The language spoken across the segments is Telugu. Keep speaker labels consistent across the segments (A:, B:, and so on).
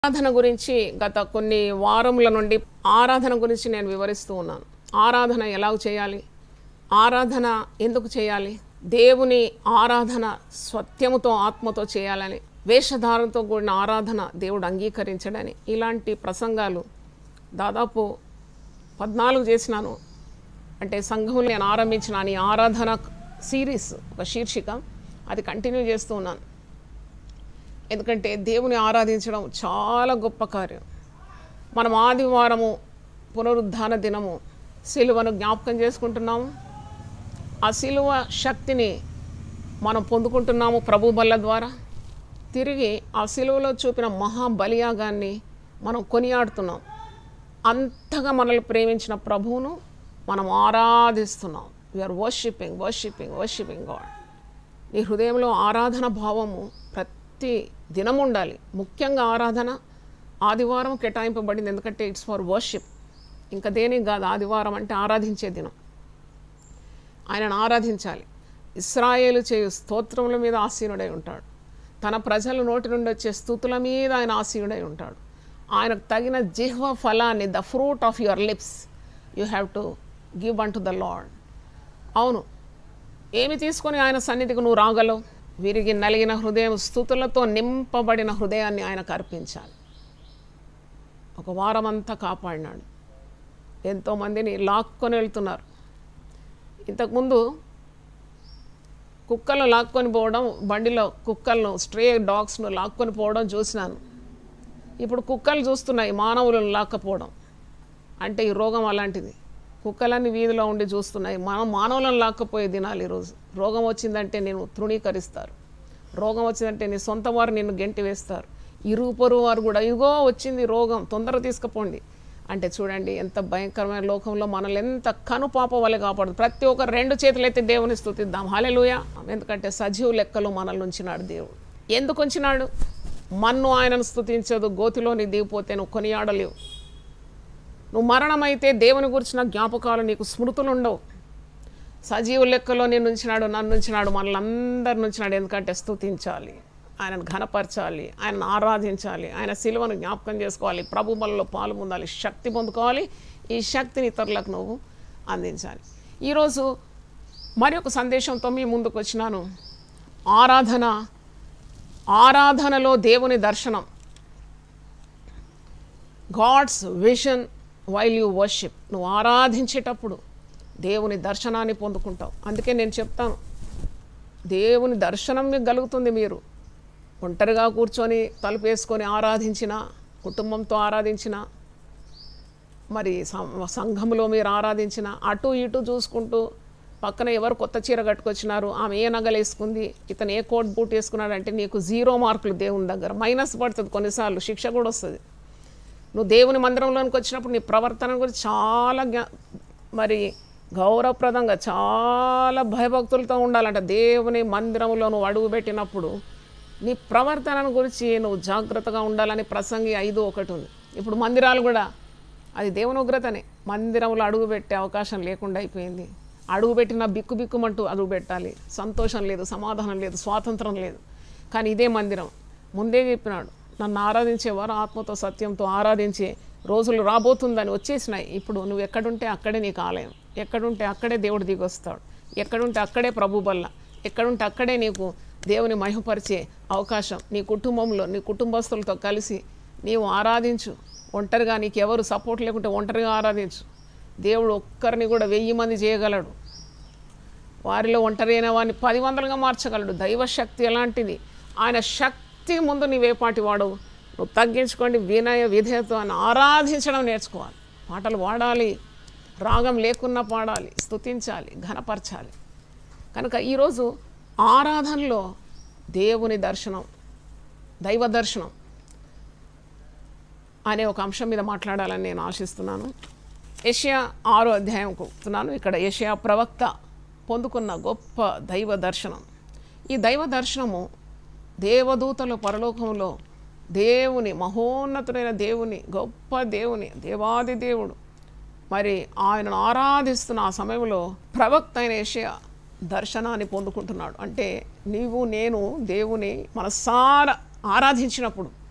A: ఆరాధన గురించి గత కొన్ని వారముల నుండి ఆరాధన గురించి నేను వివరిస్తూ ఉన్నాను ఆరాధన ఎలా చేయాలి ఆరాధన ఎందుకు చేయాలి దేవుని ఆరాధన సత్యముతో ఆత్మతో చేయాలని వేషధారణతో కూడిన ఆరాధన దేవుడు అంగీకరించడని ఇలాంటి ప్రసంగాలు దాదాపు పద్నాలుగు చేసినాను అంటే సంఘంలో నేను ఆరంభించిన ఈ ఆరాధన సిరీస్ ఒక శీర్షిక అది కంటిన్యూ చేస్తూ ఉన్నాను ఎందుకంటే దేవుని ఆరాధించడం చాలా గొప్ప కార్యం మనం ఆదివారము పునరుద్ధాన దినము సిలువను జ్ఞాపకం చేసుకుంటున్నాము ఆ సిలువ శక్తిని మనం పొందుకుంటున్నాము ప్రభు బల్ల ద్వారా తిరిగి ఆ సిలువలో చూపిన మహా బలియాగాన్ని మనం కొనియాడుతున్నాం అంతగా మనల్ని ప్రేమించిన ప్రభువును మనం ఆరాధిస్తున్నాం we are worshipping worshipping worshipping God నీ హృదయంలో ఆరాధన భావము ప్రతి దినం ఉండాలి ముఖ్యంగా ఆరాధన ఆదివారం కేటాయింపబడింది ఎందుకంటే ఇట్స్ ఫర్ వర్షిప్ ఇంకా దేనికి కాదు ఆదివారం అంటే ఆరాధించే దినం ఆయనను ఆరాధించాలి ఇస్రాయేలు చేయు స్తోత్రముల మీద ఆసీనుడై ఉంటాడు తన ప్రజల నోటి నుండి వచ్చే స్థుతుల మీద ఆయన ఆసీనుడై ఉంటాడు ఆయనకు తగిన జిహ్వ ఫలాన్ని the fruit of your lips you have to give unto the lord అవును ఏమి తీసుకొని ఆయన సన్నిధికి నువ్వు రాగలవు విరిగి నలిగిన హృదయం స్థుతులతో నింపబడిన హృదయాన్ని ఆయనకు అర్పించాలి ఒక వారం అంతా కాపాడినాడు ఎంతోమందిని లాక్కొని వెళ్తున్నారు ఇంతకుముందు కుక్కలను లాక్కొని పోవడం బండిలో కుక్కలను స్ట్రే డాగ్స్ను లాక్కొని పోవడం చూసినాను ఇప్పుడు కుక్కలు చూస్తున్నాయి మానవులను లాక్కపోవడం అంటే ఈ రోగం అలాంటిది కుక్కలన్నీ వీధిలో ఉండి చూస్తున్నాయి మనం మానవులను లాక్కపోయే దినాలు ఈరోజు రోగం వచ్చిందంటే నేను తృణీకరిస్తారు రోగం వచ్చిందంటే నీ సొంత వారు నిన్ను గెంటి వేస్తారు ఇరుగు పొరుగు వారు కూడా ఇగో వచ్చింది రోగం తొందర తీసుకుపోండి అంటే చూడండి ఎంత భయంకరమైన లోకంలో మనల్ని ఎంత కనుపాప వల్ల కాపాడు ప్రతి ఒక్క రెండు చేతులైతే దేవుని స్థుతిద్దాం హాలెలుయ ఎందుకంటే సజీవ లెక్కలో మనల్ని ఉంచినాడు దేవుడు ఎందుకు ఉంచినాడు మన్ను ఆయనను స్థుతించదు గోతిలోని దిగిపోతే నువ్వు కొనియాడలేవు నువ్వు మరణమైతే దేవుని గురించిన జ్ఞాపకాలు నీకు స్మృతులు ఉండవు సజీవ లెక్కలో నేను ఉంచినాడు నన్ను ఉంచినాడు మనల్ని అందరి నుంచినాడు ఎందుకంటే స్తుతించాలి ఆయనను ఘనపరచాలి ఆయనను ఆరాధించాలి ఆయన సిలువను జ్ఞాపకం చేసుకోవాలి ప్రభు బలలో పాలు పొందాలి శక్తి పొందుకోవాలి ఈ శక్తిని ఇతరులకు నువ్వు అందించాలి ఈరోజు మరి ఒక సందేశంతో మీ ముందుకు వచ్చినాను ఆరాధన ఆరాధనలో దేవుని దర్శనం God's vision while you worship నువ్వు ఆరాధించేటప్పుడు దేవుని దర్శనాన్ని పొందుకుంటావు అందుకే నేను చెప్తాను దేవుని దర్శనం మీకు కలుగుతుంది మీరు ఒంటరిగా కూర్చొని తలుపు వేసుకొని ఆరాధించిన కుటుంబంతో ఆరాధించిన మరి సం- సంఘంలో మీరు ఆరాధించిన అటు ఇటు చూసుకుంటూ పక్కన ఎవరు కొత్త చీర కట్టుకొచ్చినారు ఆమె ఏ నగలు వేసుకుంది ఇతను ఏ కోట్ బూట్ వేసుకున్నాడు అంటే నీకు జీరో మార్కులు దేవుని దగ్గర మైనస్ పడుతుంది కొన్నిసార్లు శిక్ష కూడా వస్తుంది నువ్వు దేవుని మందిరంలోనికి వచ్చినప్పుడు నీ ప్రవర్తన గురించి చాలా జ్ఞా మరి గౌరవప్రదంగా చాలా భయభక్తులతో ఉండాలంట దేవుని మందిరంలో నువ్వు అడుగు పెట్టినప్పుడు నీ ప్రవర్తన గురించి నువ్వు జాగ్రత్తగా ఉండాలని ప్రసంగి ఐదు ఒకటి ఉంది ఇప్పుడు మందిరాలు కూడా అది దేవుని ఉగ్రతనే మందిరంలో అడుగు పెట్టే అవకాశం లేకుండా అయిపోయింది అడుగు పెట్టిన బిక్కు బిక్కుమంటూ అడుగు పెట్టాలి సంతోషం లేదు సమాధానం లేదు స్వాతంత్రం లేదు కానీ ఇదే మందిరం ముందే చెప్పినాడు నన్ను ఆరాధించేవారు ఆత్మతో సత్యంతో ఆరాధించే రోజులు రాబోతుందని వచ్చేసినాయి ఇప్పుడు నువ్వు ఎక్కడుంటే అక్కడే నీకు ఆలయం ఎక్కడుంటే అక్కడే దేవుడు దిగొస్తాడు ఎక్కడుంటే అక్కడే ప్రభు బల్ల ఎక్కడుంటే అక్కడే నీకు దేవుని మహిమపరిచే అవకాశం నీ కుటుంబంలో నీ కుటుంబస్తులతో కలిసి నీవు ఆరాధించు ఒంటరిగా నీకు ఎవరు సపోర్ట్ లేకుంటే ఒంటరిగా ఆరాధించు దేవుడు ఒక్కరిని కూడా వెయ్యి మంది చేయగలడు వారిలో ఒంటరి అయిన వారిని పది వందలుగా మార్చగలడు దైవశక్తి ఎలాంటిది ఆయన శక్తి ముందు నీవేపాటి వాడవు నువ్వు తగ్గించుకోండి వినయ విధేయతో అని ఆరాధించడం నేర్చుకోవాలి పాటలు పాడాలి రాగం లేకున్నా పాడాలి స్తుతించాలి ఘనపరచాలి కనుక ఈరోజు ఆరాధనలో దేవుని దర్శనం దైవ దర్శనం అనే ఒక అంశం మీద మాట్లాడాలని నేను ఆశిస్తున్నాను ఏషియా ఆరో అధ్యాయం చెప్తున్నాను ఇక్కడ ఏషియా ప్రవక్త పొందుకున్న గొప్ప దైవ దర్శనం ఈ దైవ దర్శనము దేవదూతలు పరలోకంలో దేవుని మహోన్నతుడైన దేవుని గొప్ప దేవుని దేవాది దేవుడు మరి ఆయనను ఆరాధిస్తున్న ఆ సమయంలో ప్రవక్త అయిన ఏషియా దర్శనాన్ని పొందుకుంటున్నాడు అంటే నీవు నేను దేవుని మనసారా ఆరాధించినప్పుడు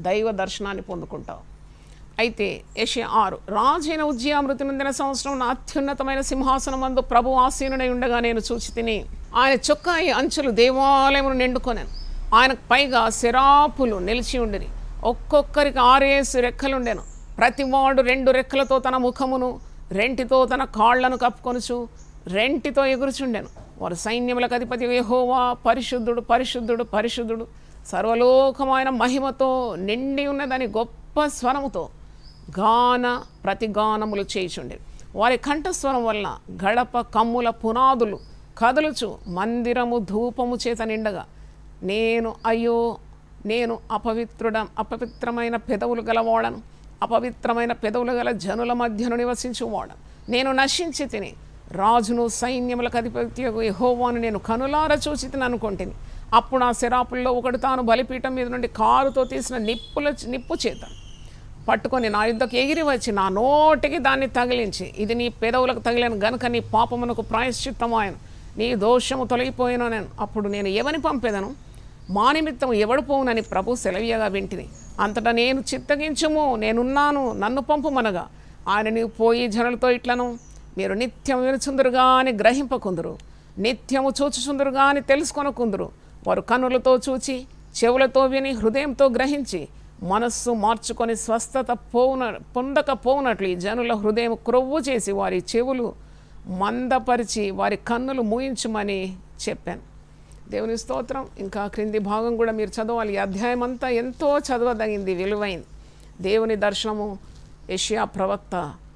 A: దైవ దర్శనాన్ని పొందుకుంటావు అయితే యశ ఆరు రాజైన ఉజ్జయామృతి నొందిన సంవత్సరం నా అత్యున్నతమైన సింహాసనం మందు ప్రభు ఆసీనుడై ఉండగా నేను చూచి తిని ఆయన చొక్కాయి అంచులు దేవాలయమును నిండుకొనాను ఆయనకు పైగా శరాపులు నిలిచి ఉండిరి ఒక్కొక్కరికి ఆరేసి రెక్కలుండెను ప్రతివాడు రెండు రెక్కలతో తన ముఖమును రెంటితో తన కాళ్లను కప్పుకొనుచు రెంటితో ఎగురుచుండెను వారు సైన్యములకు అధిపతి యెహోవా పరిశుద్ధుడు పరిశుద్ధుడు పరిశుద్ధుడు సర్వలోకమైన మహిమతో నిండి ఉన్నదని గొప్ప స్వరముతో గాన ప్రతిగానములు చేయుచుండేవి వారి కంఠస్వరం వలన గడప కమ్ముల పునాదులు కదులుచు మందిరము ధూపము చేత నిండగా నేను అయ్యో నేను అపవిత్రుడ అపవిత్రమైన పెదవులు గలవాడను అపవిత్రమైన పెదవులు గల జనుల మధ్యను నివసించువాడను నేను నశించి తిని రాజును సైన్యములకు అధిపతి యెహోవాను నేను కనులార చూచి తిని అనుకుంటుని అప్పుడు ఆ శరాపుల్లో ఒకడు తాను బలిపీఠం మీద నుండి కారుతో తీసిన నిప్పుల నిప్పు చేత పట్టుకొని నా యుద్ధకు ఎగిరి వచ్చి నా నోటికి దాన్ని తగిలించి ఇది నీ పెదవులకు తగిలిన గనుక నీ పాపమునకు ప్రాయశ్చిత్తమాయను నీ దోషము తొలగిపోయిన నేను అప్పుడు నేను ఎవని పంపేదను మా నిమిత్తం ఎవడు పోవునని ప్రభు సెలవీయగా వింటిని అంతటా నేను చిత్తగించుము నేనున్నాను నన్ను పంపుమనగా ఆయన నీవు పోయి జనులతో ఇట్లను మీరు నిత్యం వినుచుందురుగా అని గ్రహింపకుందురు నిత్యము చూచుచుందురుగా అని తెలుసుకొనకుందురు వారు కన్నులతో చూచి చెవులతో విని హృదయంతో గ్రహించి మనస్సు మార్చుకొని స్వస్థత పోవున పొందకపోవునట్లు ఈ జనుల హృదయం క్రొవ్వు చేసి వారి చెవులు మందపరిచి వారి కన్నులు మూయించమని చెప్పాను దేవుని స్తోత్రం ఇంకా క్రింది భాగం కూడా మీరు చదవాలి ఈ అధ్యాయం అంతా ఎంతో చదవదగింది విలువైంది దేవుని దర్శనము ఏషియా ప్రవక్త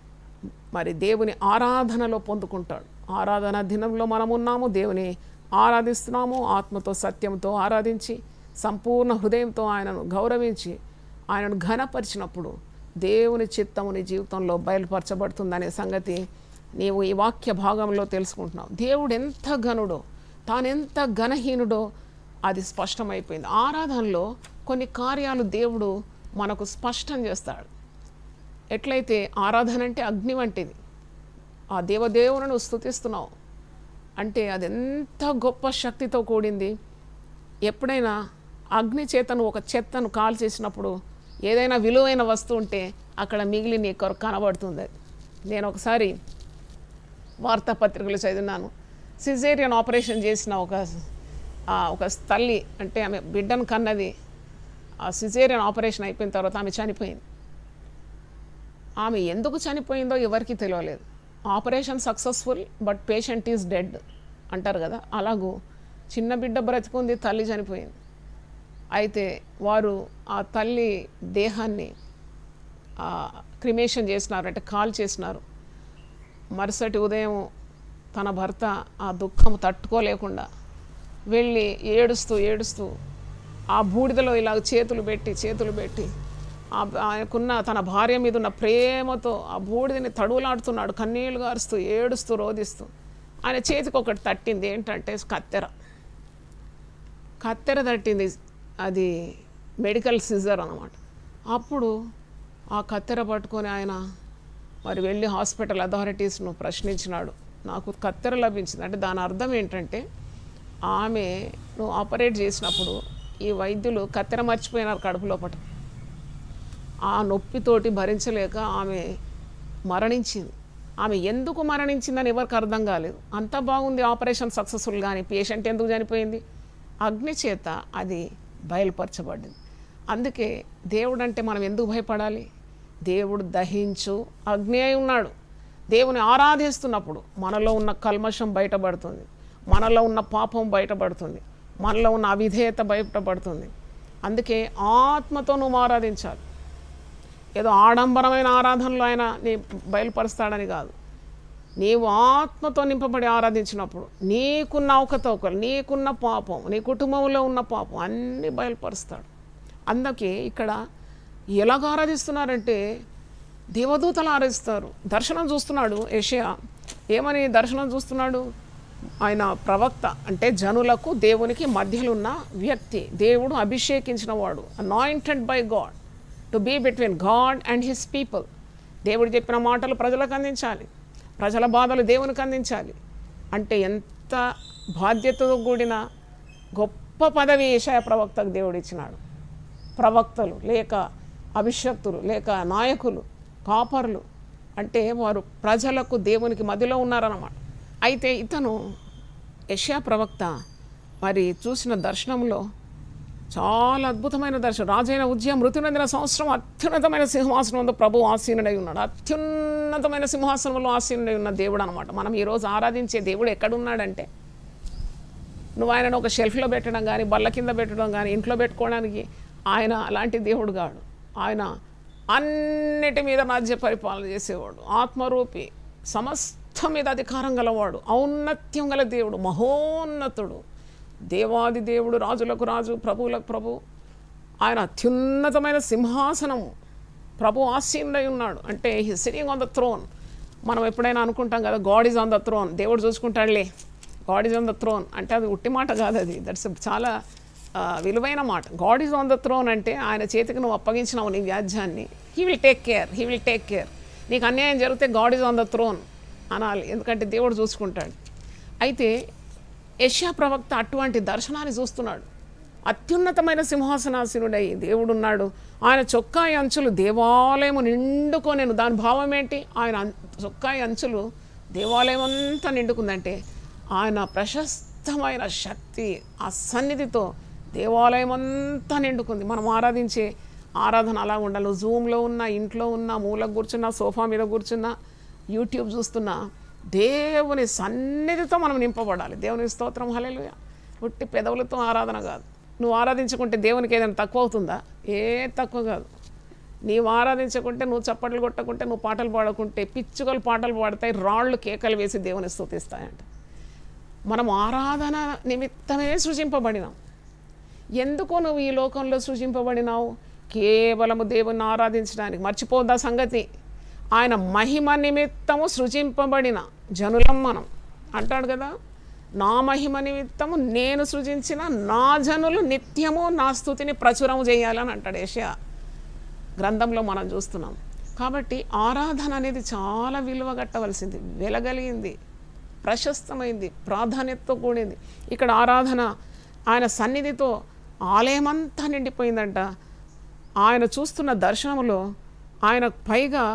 A: మరి దేవుని ఆరాధనలో పొందుకుంటాడు ఆరాధన దినంలో మనం ఉన్నాము దేవుని ఆరాధిస్తున్నాము ఆత్మతో సత్యంతో ఆరాధించి సంపూర్ణ హృదయంతో ఆయనను గౌరవించి ఆయనను ఘనపరిచినప్పుడు దేవుని చిత్తము నీ జీవితంలో బయలుపరచబడుతుందనే సంగతి నీవు ఈ వాక్య భాగంలో తెలుసుకుంటున్నావు దేవుడు ఎంత ఘనుడో తానెంత ఘనహీనుడో అది స్పష్టమైపోయింది ఆరాధనలో కొన్ని కార్యాలు దేవుడు మనకు స్పష్టం చేస్తాడు ఎట్లయితే ఆరాధన అంటే అగ్ని వంటిది ఆ దేవదేవులను స్థుతిస్తున్నావు అంటే అది ఎంత గొప్ప శక్తితో కూడింది ఎప్పుడైనా అగ్ని చేతను ఒక చెత్తను కాల్ చేసినప్పుడు ఏదైనా విలువైన వస్తువు ఉంటే అక్కడ మిగిలి నీ కొరకు కనబడుతుంది అది నేను ఒకసారి వార్తాపత్రికలు చదివినాను సిజేరియన్ ఆపరేషన్ చేసిన ఒక ఆ, ఒక తల్లి అంటే ఆమె బిడ్డను కన్నది ఆ సిజేరియన్ ఆపరేషన్ అయిపోయిన తర్వాత ఆమె చనిపోయింది ఆమె ఎందుకు చనిపోయిందో ఎవరికీ తెలియలేదు operation successful but patient is dead అంటారు కదా అలాగూ చిన్న బిడ్డ బ్రతికుంది తల్లి చనిపోయింది అయితే వారు ఆ తల్లి దేహాన్ని క్రిమేషన్ చేసినారు అంటే కాల్ చేసినారు మరుసటి ఉదయం తన భర్త ఆ దుఃఖం తట్టుకోలేకుండా వెళ్ళి ఏడుస్తూ ఏడుస్తూ ఆ బూడిదలో ఇలా చేతులు పెట్టి చేతులు పెట్టి ఆ ఆయనకున్న తన భార్య మీద ఉన్న ప్రేమతో ఆ బూడిదని తడువులాడుతున్నాడు కన్నీళ్లు గారుస్తూ ఏడుస్తూ రోదిస్తూ ఆయన చేతికి ఒకటి తట్టింది ఏంటంటే కత్తెర కత్తెర తట్టింది అది మెడికల్ సిజర్ అన్నమాట అప్పుడు ఆ కత్తెర పట్టుకొని ఆయన మరి వెళ్ళి హాస్పిటల్ అథారిటీస్ను ప్రశ్నించినాడు నాకు కత్తెర లభించింది అంటే దాని అర్థం ఏంటంటే ఆమె నువ్వు ఆపరేట్ చేసినప్పుడు ఈ వైద్యులు కత్తెర మర్చిపోయినారు కడుపు లోపట ఆ నొప్పితోటి భరించలేక ఆమె మరణించింది ఆమె ఎందుకు మరణించిందని ఎవరికి అర్థం కాలేదు అంత బాగుంది ఆపరేషన్ సక్సెస్ఫుల్ కానీ పేషెంట్ ఎందుకు చనిపోయింది అగ్ని చేత అది బయలుపరచబడింది అందుకే దేవుడు అంటే మనం ఎందుకు భయపడాలి దేవుడు దహించు అగ్ని అయి ఉన్నాడు దేవుని ఆరాధిస్తున్నప్పుడు మనలో ఉన్న కల్మషం బయటపడుతుంది మనలో ఉన్న పాపం బయటపడుతుంది మనలో ఉన్న అవిధేయత బయటపడుతుంది అందుకే ఆత్మతో నువ్వు ఆరాధించాలి ఏదో ఆడంబరమైన ఆరాధనలో ఆయన నీ బయలుపరుస్తాడని కాదు నీవు ఆత్మతో నింపబడి ఆరాధించినప్పుడు నీకున్న అవకతవకలు నీకున్న పాపం నీ కుటుంబంలో ఉన్న పాపం అన్నీ బయలుపరుస్తాడు అందుకే ఇక్కడ ఎలాగ ఆరాధిస్తున్నారంటే దేవదూతలు ఆరాధిస్తారు దర్శనం చూస్తున్నాడు ఏషియా ఏమని దర్శనం చూస్తున్నాడు ఆయన ప్రవక్త అంటే జనులకు దేవునికి మధ్యలో ఉన్న వ్యక్తి దేవుడు అభిషేకించిన వాడు anointed by God to be between God and his people దేవుడు చెప్పిన మాటలు ప్రజలకు అందించాలి ప్రజల బాధలు దేవునికి అందించాలి అంటే ఎంత బాధ్యతతో కూడిన గొప్ప పదవి ఏషాయ ప్రవక్తకు దేవుడు ఇచ్చినాడు ప్రవక్తలు లేక అభిషక్తులు లేక నాయకులు కాపర్లు అంటే వారు ప్రజలకు దేవునికి మధ్యలో ఉన్నారన్నమాట అయితే ఇతను యష్యా ప్రవక్త మరి చూసిన దర్శనంలో చాలా అద్భుతమైన దర్శనం రాజైన ఉద్యమం మృతి నొందిన సంవత్సరం అత్యున్నతమైన సింహాసనంలో ప్రభు ఆసీనుడై ఉన్నాడు అత్యున్నతమైన సింహాసనంలో ఆసీనుడై ఉన్న దేవుడు అనమాట మనం ఈరోజు ఆరాధించే దేవుడు ఎక్కడున్నాడంటే నువ్వు ఆయనను ఒక షెల్ఫ్లో పెట్టడం కానీ బల్ల కింద పెట్టడం కానీ ఇంట్లో పెట్టుకోవడానికి ఆయన అలాంటి దేవుడు కాడు ఆయన అన్నిటి మీద రాజ్య పరిపాలన చేసేవాడు ఆత్మరూపి సమస్తం మీద అధికారం గలవాడు ఔన్నత్యం గల దేవుడు మహోన్నతుడు దేవాది దేవుడు రాజులకు రాజు ప్రభువులకు ప్రభు ఆయన అత్యున్నతమైన సింహాసనం ప్రభు ఆసీనుడై ఉన్నాడు అంటే he sitting on the throne మనం ఎప్పుడైనా అనుకుంటాం కదా God is on the throne దేవుడు చూసుకుంటాడులే God is on the throne అంటే అది ఉట్టి మాట కాదు అది దట్స్ చాలా ఆ, విలువైన మాట God is on the throne అంటే ఆయన చేతికి నువ్వు అప్పగించినావు నీ వ్యాజ్యాన్ని he will take care he will take care నీకు అన్యాయం జరిగితే God is on the throne అనాలి ఎందుకంటే దేవుడు చూసుకుంటాడు అయితే యష్యా ప్రవక్త అటువంటి దర్శనాన్ని చూస్తున్నాడు అత్యున్నతమైన సింహాసనాసీనుడై దేవుడున్నాడు ఆయన చొక్కాయి అంచులు దేవాలయము నిండుకోనేను దాని భావం ఏంటి ఆయన అం- చొక్కాయి అంచులు దేవాలయం అంతా నిండుకుందంటే ఆయన ప్రశస్తమైన శక్తి ఆ సన్నిధితో దేవాలయం అంతా నిండుకుంది మనం ఆరాధించే ఆరాధన అలా ఉండాలి జూమ్లో ఉన్న ఇంట్లో ఉన్న మూలకు కూర్చున్నా సోఫా మీద కూర్చున్నా యూట్యూబ్ చూస్తున్నా దేవుని సన్నిధితో మనం నింపబడాలి దేవుని స్తోత్రం హల్లెలూయా పుట్టి పెదవులతో ఆరాధన కాదు నువ్వు ఆరాధించుకుంటే దేవునికి ఏదైనా తక్కువ అవుతుందా ఏ తక్కువ కాదు నీవు ఆరాధించకుంటే నువ్వు చప్పట్లు కొట్టకుంటే నువ్వు పాటలు పాడకుంటే పిచ్చుకలు పాటలు పాడతాయి రాళ్ళు కేకలు వేసి దేవుని స్తుతిస్తాయంట మనం ఆరాధన నిమిత్తమే సృజింపబడినాం ఎందుకు నువ్వు ఈ లోకంలో సృజింపబడినావు కేవలము దేవుని ఆరాధించడానికి మర్చిపోద్దా సంగతి ఆయన మహిమ నిమిత్తము సృజింపబడిన జనులం మనం అంటాడు కదా నా మహిమ నిమిత్తము నేను సృజించిన నా జనులు నిత్యము నా స్థుతిని ప్రచురము చేయాలని అంటాడు ఏషియా గ్రంథంలో మనం చూస్తున్నాం కాబట్టి ఆరాధన అనేది చాలా విలువ కట్టవలసింది వెలగలిగింది ప్రశస్తమైంది ప్రాధాన్యతతో కూడింది ఇక్కడ ఆరాధన ఆయన సన్నిధితో ఆలయమంతా నిండిపోయిందంట ఆయన చూస్తున్న దర్శనంలో ఆయన పైగా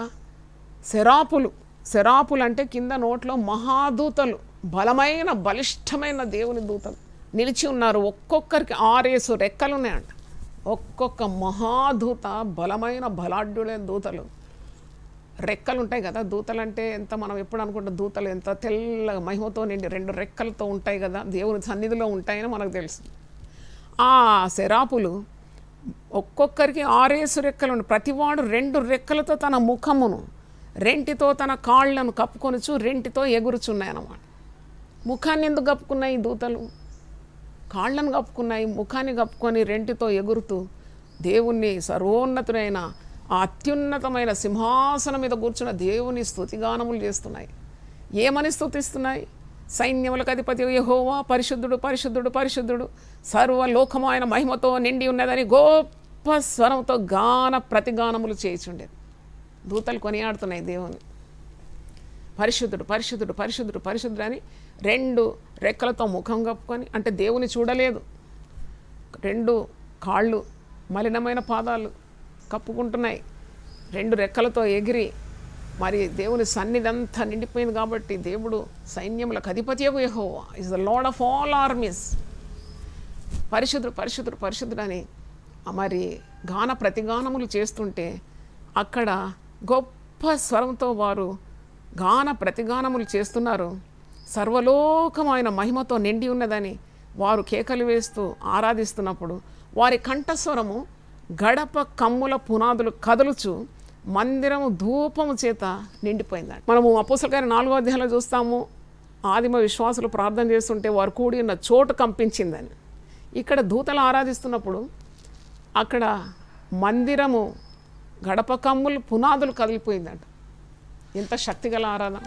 A: శరాపులు శరాపులు అంటే కింద నోట్లో మహాదూతలు బలమైన బలిష్టమైన దేవుని దూతలు నిలిచి ఉన్నారు ఒక్కొక్కరికి ఆరేసు రెక్కలు ఉన్నాయంట ఒక్కొక్క మహాదూత బలమైన బలాఢ్యులైన దూతలు రెక్కలు ఉంటాయి కదా దూతలు అంటే ఎంత మనం ఎప్పుడు అనుకుంటాం దూతలు ఎంత తెల్లగా మహిమతో నిండి రెండు రెక్కలతో ఉంటాయి కదా దేవుని సన్నిధిలో ఉంటాయని మనకు తెలుసు ఆ శరాపులు ఒక్కొక్కరికి ఆరేసు రెక్కలు ఉన్నాయి ప్రతివాడు రెండు రెక్కలతో తన ముఖమును రెంటితో తన కాళ్ళను కప్పుకొనుచు రెంటితో ఎగురుచున్నాయి అన్నమాట ముఖాన్ని ఎందుకు కప్పుకున్నాయి ఈ దూతలు కాళ్ళను కప్పుకున్నాయి ముఖాన్ని కప్పుకొని రెంటితో ఎగురుతూ దేవుణ్ణి సర్వోన్నతుడైన ఆ అత్యున్నతమైన సింహాసనం మీద కూర్చున్న దేవుని స్తుతిగానములు చేస్తున్నాయి ఏమని స్తుతిస్తున్నాయి సైన్యములకు అధిపతి యెహోవా పరిశుద్ధుడు పరిశుద్ధుడు పరిశుద్ధుడు సర్వలోకము ఆయన మహిమతో నిండి ఉన్నదని గొప్ప స్వరంతో గాన ప్రతిగానములు చేయుచుండేది దూతలు కొనియాడుతున్నాయి దేవుని పరిశుద్ధుడు పరిశుద్ధుడు పరిశుద్ధుడు పరిశుద్ధుడు అని రెండు రెక్కలతో ముఖం కప్పుకొని అంటే దేవుని చూడలేదు రెండు కాళ్ళు మలినమైన పాదాలు కప్పుకుంటున్నాయి రెండు రెక్కలతో ఎగిరి మరి దేవుని సన్నిధంతా నిండిపోయింది కాబట్టి దేవుడు సైన్యములకు అధిపతి Jehovah is the lord of all armies పరిశుద్ధుడు పరిశుద్ధుడు పరిశుద్ధుడు అని మరి గాన ప్రతిగానములు చేస్తుంటే అక్కడ గొప్ప స్వరంతో వారు గాన ప్రతిగానములు చేస్తున్నారు సర్వలోకం ఆయన మహిమతో నిండి ఉన్నదని వారు కేకలు వేస్తూ ఆరాధిస్తున్నప్పుడు వారి కంఠస్వరము గడప కమ్ముల పునాదులు కదులుచు మందిరము ధూపము చేత నిండిపోయిందండి మనము అపోసల గారి నాలుగో అధ్యాయంలో చూస్తాము ఆదిమ విశ్వాసులు ప్రార్థన చేస్తుంటే వారు కూడి ఉన్న చోటు కంపించిందని ఇక్కడ దూతలు ఆరాధిస్తున్నప్పుడు అక్కడ మందిరము గడప కమ్ములు పునాదులు కదిలిపోయిందంట ఎంత శక్తిగల ఆరాధన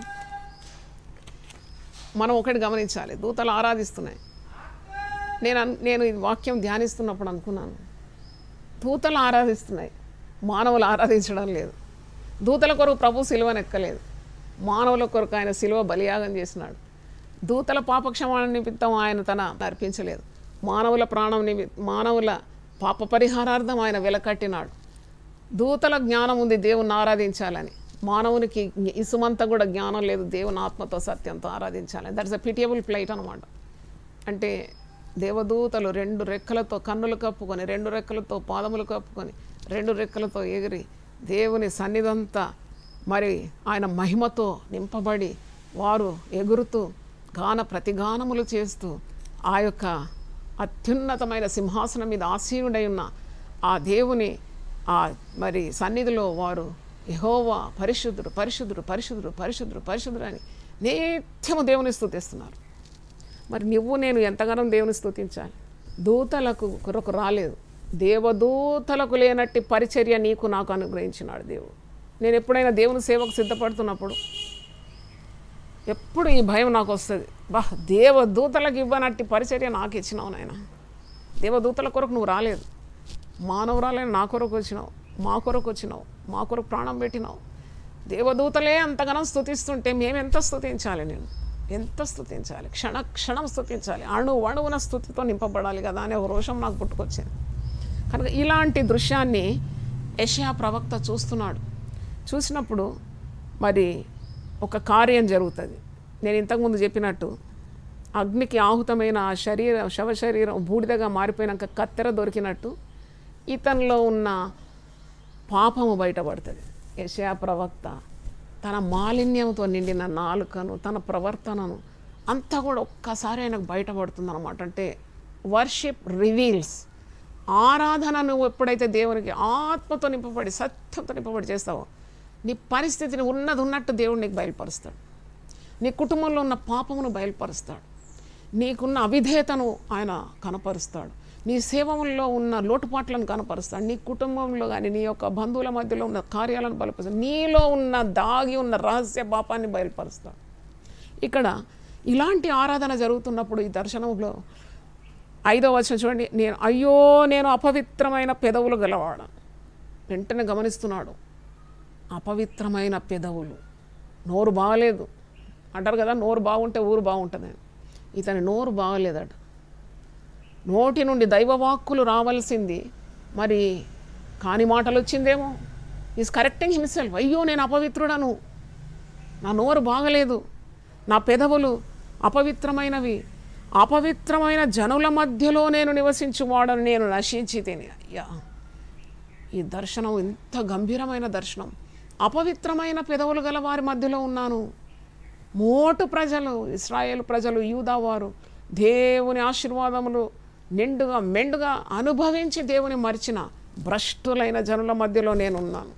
A: మనం ఒకటి గమనించాలి దూతలు ఆరాధిస్తున్నాయి నేను అన్- నేను ఈ వాక్యం ధ్యానిస్తున్నప్పుడు అనుకున్నాను దూతలు ఆరాధిస్తున్నాయి మానవులు ఆరాధించడం లేదు దూతల కొరకు ప్రభు సిలువనెక్కలేదు మానవుల కొరకు ఆయన సిలువ బలియాగం చేసినాడు దూతల పాపక్షమాణ నిమిత్తం ఆయన తన అర్పించలేదు మానవుల ప్రాణం నిమి మానవుల పాప పరిహారార్థం ఆయన వెలకట్టినాడు దూతల జ్ఞానం ఉంది దేవుని ఆరాధించాలని మానవునికి ఇసుమంతా కూడా జ్ఞానం లేదు దేవుని ఆత్మతో సత్యంతో ఆరాధించాలని దట్స్ అ పిటియబుల్ ప్లైట్ అనమాట అంటే దేవదూతలు రెండు రెక్కలతో కన్నులు కప్పుకొని రెండు రెక్కలతో పాదములు కప్పుకొని రెండు రెక్కలతో ఎగిరి దేవుని సన్నిధంతా మరి ఆయన మహిమతో నింపబడి వారు ఎగురుతూ గాన ప్రతిగానములు చేస్తూ ఆ యొక్క అత్యున్నతమైన సింహాసనం మీద ఆసీనుడై ఉన్న ఆ దేవుని ఆ మరి సన్నిధిలో వారు యెహోవా పరిశుద్ధుడు పరిశుద్ధుడు పరిశుద్ధుడు పరిశుద్ధుడు పరిశుద్ధుడు అని నిత్యము దేవుని స్తుతిస్తున్నారు మరి నువ్వు నేను ఎంతగానో దేవుని స్తుతించాలి దూతలకు కొరకు రాలేదు దేవదూతలకు లేనట్టి పరిచర్య నీకు నాకు అనుగ్రహించినాడు దేవుడు నేను ఎప్పుడైనా దేవుని సేవకు సిద్ధపడుతున్నప్పుడు ఎప్పుడు ఈ భయం నాకు వస్తుంది బా దేవదూతలకు ఇవ్వనట్టి పరిచర్య నాకు ఇచ్చినావు నాయన దేవదూతల కొరకు నువ్వు రాలేదు మానవురాలైన నా కొరకు వచ్చినావు మా కొరకు వచ్చినావు మా కొరకు ప్రాణం పెట్టినావు దేవదూతలే అంతగానం స్తుతిస్తుంటే మేము ఎంత స్తుతించాలి నేను ఎంత స్తుతించాలి క్షణ క్షణం స్తుతించాలి అణు అణువున స్థుతితో నింపబడాలి కదా అనే ఒక రోషం నాకు పుట్టుకొచ్చింది కనుక ఇలాంటి దృశ్యాన్ని యషయా ప్రవక్త చూస్తున్నాడు చూసినప్పుడు మరి ఒక కార్యం జరుగుతుంది నేను ఇంతకుముందు చెప్పినట్టు అగ్నికి ఆహుతమైన ఆ శరీరం శవ శరీరం బూడిదగా మారిపోయినాక కత్తెర దొరికినట్టు ఇతనిలో ఉన్న పాపము బయటపడుతుంది యశయా ప్రవక్త తన మాలిన్యంతో నిండిన నాలుకను తన ప్రవర్తనను అంతా కూడా ఒక్కసారి ఆయనకు బయటపడుతుంది అనమాట అంటే వర్షిప్ రివీల్స్ ఆరాధన నువ్వు ఎప్పుడైతే దేవునికి ఆత్మతో నింపబడి సత్యంతో నింపబడి చేస్తావో నీ పరిస్థితిని ఉన్నది ఉన్నట్టు దేవుడు నీకు బయలుపరుస్తాడు నీ కుటుంబంలో ఉన్న పాపమును బయలుపరుస్తాడు నీకున్న అవిధేయతను ఆయన కనపరుస్తాడు నీ సేవల్లో ఉన్న లోటుపాట్లను కనపరుస్తాడు నీ కుటుంబంలో కానీ నీ యొక్క బంధువుల మధ్యలో ఉన్న కార్యాలను బయలుపరుస్తాడు నీలో ఉన్న దాగి ఉన్న రహస్య పాపాన్ని బయలుపరుస్తాడు ఇక్కడ ఇలాంటి ఆరాధన జరుగుతున్నప్పుడు ఈ దర్శనంలో ఐదో వచనం చూడండి నేను అయ్యో నేను అపవిత్రమైన పెదవులు గలవాడు వెంటనే గమనిస్తున్నాడు అపవిత్రమైన పెదవులు నోరు బాగలేదు అంటారు కదా నోరు బాగుంటే ఊరు బాగుంటుంది ఇతని నోరు బాగలేదట నోటి నుండి దైవవాక్కులు రావాల్సింది మరి కాని మాటలు వచ్చిందేమో ఈజ్ కరెక్టింగ్ హిమ్సెల్ఫ్ అయ్యో నేను అపవిత్రుడను నా నోరు బాగలేదు నా పెదవులు అపవిత్రమైనవి అపవిత్రమైన జనుల మధ్యలో నేను నివసించువాడను నేను నశించి తిని అయ్యా ఈ దర్శనం ఇంత గంభీరమైన దర్శనం అపవిత్రమైన పెదవులు గల వారి మధ్యలో ఉన్నాను మోటు ప్రజలు ఇస్రాయేల్ ప్రజలు యూదా వారు దేవుని ఆశీర్వాదములు నిండుగా మెండుగా అనుభవించి దేవుని మరిచిన భ్రష్టులైన జనుల మధ్యలో నేనున్నాను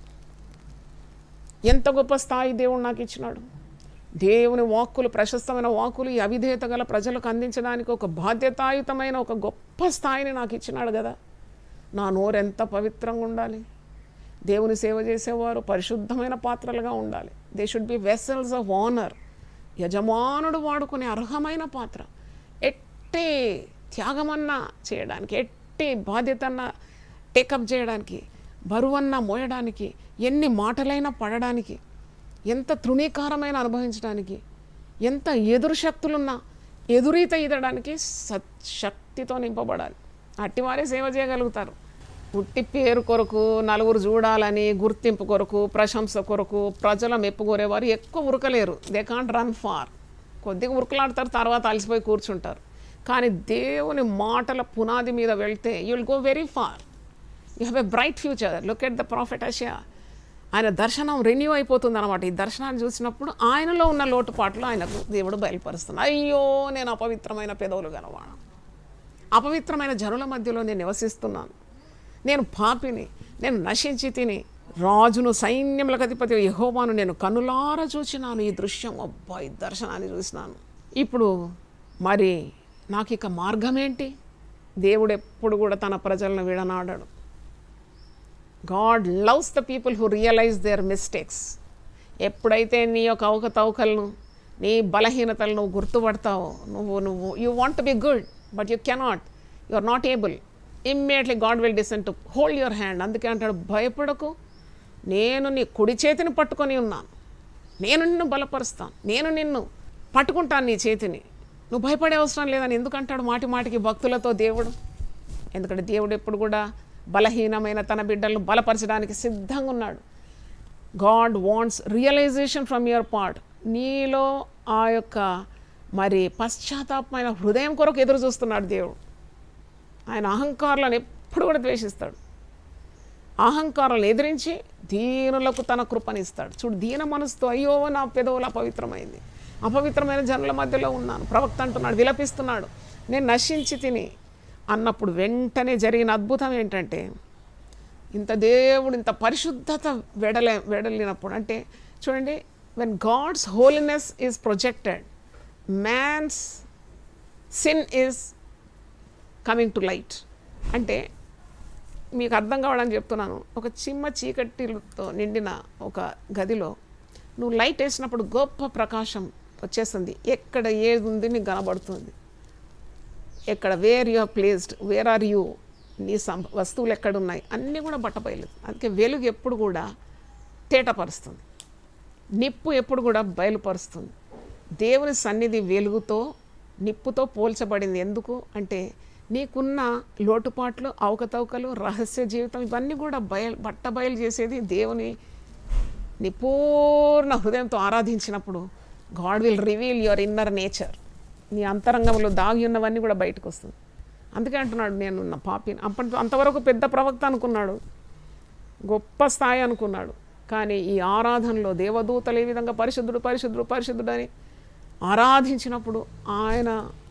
A: ఎంత గొప్ప స్థాయి దేవుడు నాకు ఇచ్చినాడు దేవుని వాక్కులు ప్రశస్తమైన వాక్కులు ఈ అవిధేయత గల ప్రజలకు అందించడానికి ఒక బాధ్యతాయుతమైన ఒక గొప్ప స్థాయిని నాకు ఇచ్చినాడు కదా నా నోరు ఎంత పవిత్రంగా ఉండాలి దేవుని సేవ చేసేవారు పరిశుద్ధమైన పాత్రలుగా ఉండాలి they should be vessels of honour యజమానుడు వాడుకునే అర్హమైన పాత్ర ఎట్టి త్యాగమన్నా చేయడానికి ఎట్టి బాధ్యతన్నా టేకప్ చేయడానికి బరువన్నా మోయడానికి ఎన్ని మాటలైనా పడడానికి ఎంత తృణీకారమైన అనుభవించడానికి ఎంత ఎదురు శక్తులున్నా ఎదురీత ఈదడానికి సత్ శక్తితో నింపబడాలి అట్టివారే సేవ చేయగలుగుతారు పుట్టి పేరు కొరకు నలుగురు చూడాలని గుర్తింపు కొరకు ప్రశంస కొరకు ప్రజల మెప్పు కోరేవారు ఎక్కువ ఉరకలేరు దే కాంట్ రన్ ఫార్ కొద్దిగా ఉరుకులాడతారు తర్వాత అలసిపోయి కూర్చుంటారు కానీ దేవుని మాటల పునాది మీద వెళ్తే you will go very far you have a bright future look at the prophet Isaiah ఆయన దర్శనం రెన్యూ అయిపోతుంది అనమాట ఈ దర్శనాన్ని చూసినప్పుడు ఆయనలో ఉన్న లోటుపాట్లు ఆయనకు దేవుడు బయలుపరుస్తున్నాడు అయ్యో నేను అపవిత్రమైన పెదవులు గలవాడు అపవిత్రమైన జనుల మధ్యలో నేను నివసిస్తున్నాను నేను పాపిని నేను నశించి తిని రాజును సైన్యములకు అధిపతి యహోవాను నేను కనులార చూసినాను ఈ దృశ్యం అబ్బా ఈ దర్శనాన్ని చూసినాను ఇప్పుడు మరి నాకు ఇక మార్గం ఏంటి దేవుడు ఎప్పుడు కూడా తన ప్రజలను విడనాడాడు God loves the people who realize their mistakes ఎప్పుడైతే నీ యొక్క అవకతవకలను నీ బలహీనతలను నువ్వు గుర్తుపడతావో నువ్వు నువ్వు you want be good but you cannot you are not able immediately God will descend to hold your hand అందుకే అంటాడు భయపడకు నేను నీ కుడి చేతిని పట్టుకొని ఉన్నాను నేను నిన్ను బలపరుస్తాను నేను నిన్ను పట్టుకుంటాను నీ చేతిని నువ్వు భయపడే అవసరం లేదని ఎందుకంటాడు మాటి మాటికి భక్తులతో దేవుడు ఎందుకంటే దేవుడు ఎప్పుడు కూడా బలహీనమైన తన బిడ్డలను బలపరచడానికి సిద్ధంగా ఉన్నాడు God wants realization from your part నీలో ఆ యొక్క మరి పశ్చాత్తాపమైన హృదయం కొరకు ఎదురు చూస్తున్నాడు దేవుడు ఆయన అహంకారులను ఎప్పుడు కూడా ద్వేషిస్తాడు అహంకారాలను ఎదిరించి దీనులకు తన కృపనిస్తాడు చూడు దీన మనసుతో అయ్యో నా పెదవులు అపవిత్రమైంది అపవిత్రమైన జనుల మధ్యలో ఉన్నాను ప్రవక్త అంటున్నాడు విలపిస్తున్నాడు నేను నశించి తిని అన్నప్పుడు వెంటనే జరిగిన అద్భుతం ఏంటంటే ఇంత దేవుడు ఇంత పరిశుద్ధత వెడలే వెడలినప్పుడు అంటే చూడండి when God's holiness is projected man's sin is coming to light అంటే మీకు అర్థం కావడానికి చెప్తున్నాను ఒక చిమ్మ చీకటితో నిండిన ఒక గదిలో నువ్వు లైట్ వేసినప్పుడు గొప్ప ప్రకాశం వచ్చేస్తుంది ఎక్కడ ఏది ఉంది నీకు కనబడుతుంది ఎక్కడ where you are placed where are you నీ సం వస్తువులు ఎక్కడ ఉన్నాయి అన్నీ కూడా బట్టబయలు అందుకే వెలుగు ఎప్పుడు కూడా తేటపరుస్తుంది నిప్పు ఎప్పుడు కూడా బయలుపరుస్తుంది దేవుని సన్నిధి వెలుగుతో నిప్పుతో పోల్చబడింది ఎందుకు అంటే నీకున్న లోటుపాట్లు అవకతవకలు రహస్య జీవితం ఇవన్నీ కూడా బయలు బట్ట బయలు చేసేది దేవుని నీ పూర్ణ హృదయంతో ఆరాధించినప్పుడు God will reveal your inner nature నీ అంతరంగంలో దాగి ఉన్నవన్నీ కూడా బయటకు వస్తుంది అందుకే అంటున్నాడు నేను నా పాపిని అప్పటి అంతవరకు పెద్ద ప్రవక్త అనుకున్నాడు గొప్ప స్థాయి అనుకున్నాడు కానీ ఈ ఆరాధనలో దేవదూతలు ఏ విధంగా పరిశుద్ధుడు పరిశుద్ధుడు పరిశుద్ధుడు అని ఆరాధించినప్పుడు ఆయన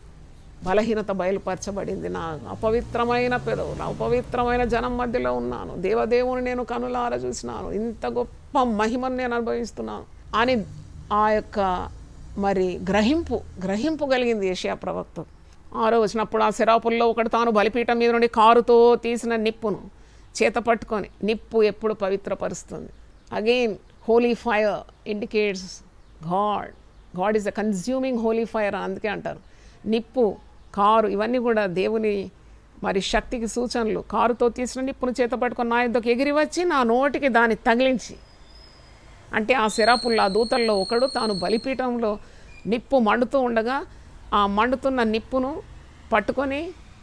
A: బలహీనత బయలుపరచబడింది నా అపవిత్రమైన పెదవు నా అపవిత్రమైన జనం మధ్యలో ఉన్నాను దేవదేవుని నేను కనులార చూసినాను ఇంత గొప్ప మహిమను నేను అనుభవిస్తున్నాను అని ఆ యొక్క మరి గ్రహింపు గ్రహింపు కలిగింది ఏషియా ప్రవక్త ఆరో వచ్చినప్పుడు ఆ శరాపుల్లో ఒకటి తాను బలిపీఠం మీద నుండి కారుతో తీసిన నిప్పును చేత పట్టుకొని నిప్పు ఎప్పుడు పవిత్రపరుస్తుంది again holy fire indicates God God is a consuming holy fire అందుకే అంటారు నిప్పు కారు ఇవన్నీ కూడా దేవుని మరి శక్తికి సూచనలు కారుతో తీసిన నిప్పును చేత పట్టుకొని నా యుద్ధకు ఎగిరి వచ్చి నా నోటికి దాన్ని తగిలించి అంటే ఆ శరాపుల్లో ఆ దూతల్లో ఒకడు తాను బలిపీఠంలో నిప్పు మండుతూ ఉండగా ఆ మండుతున్న నిప్పును పట్టుకొని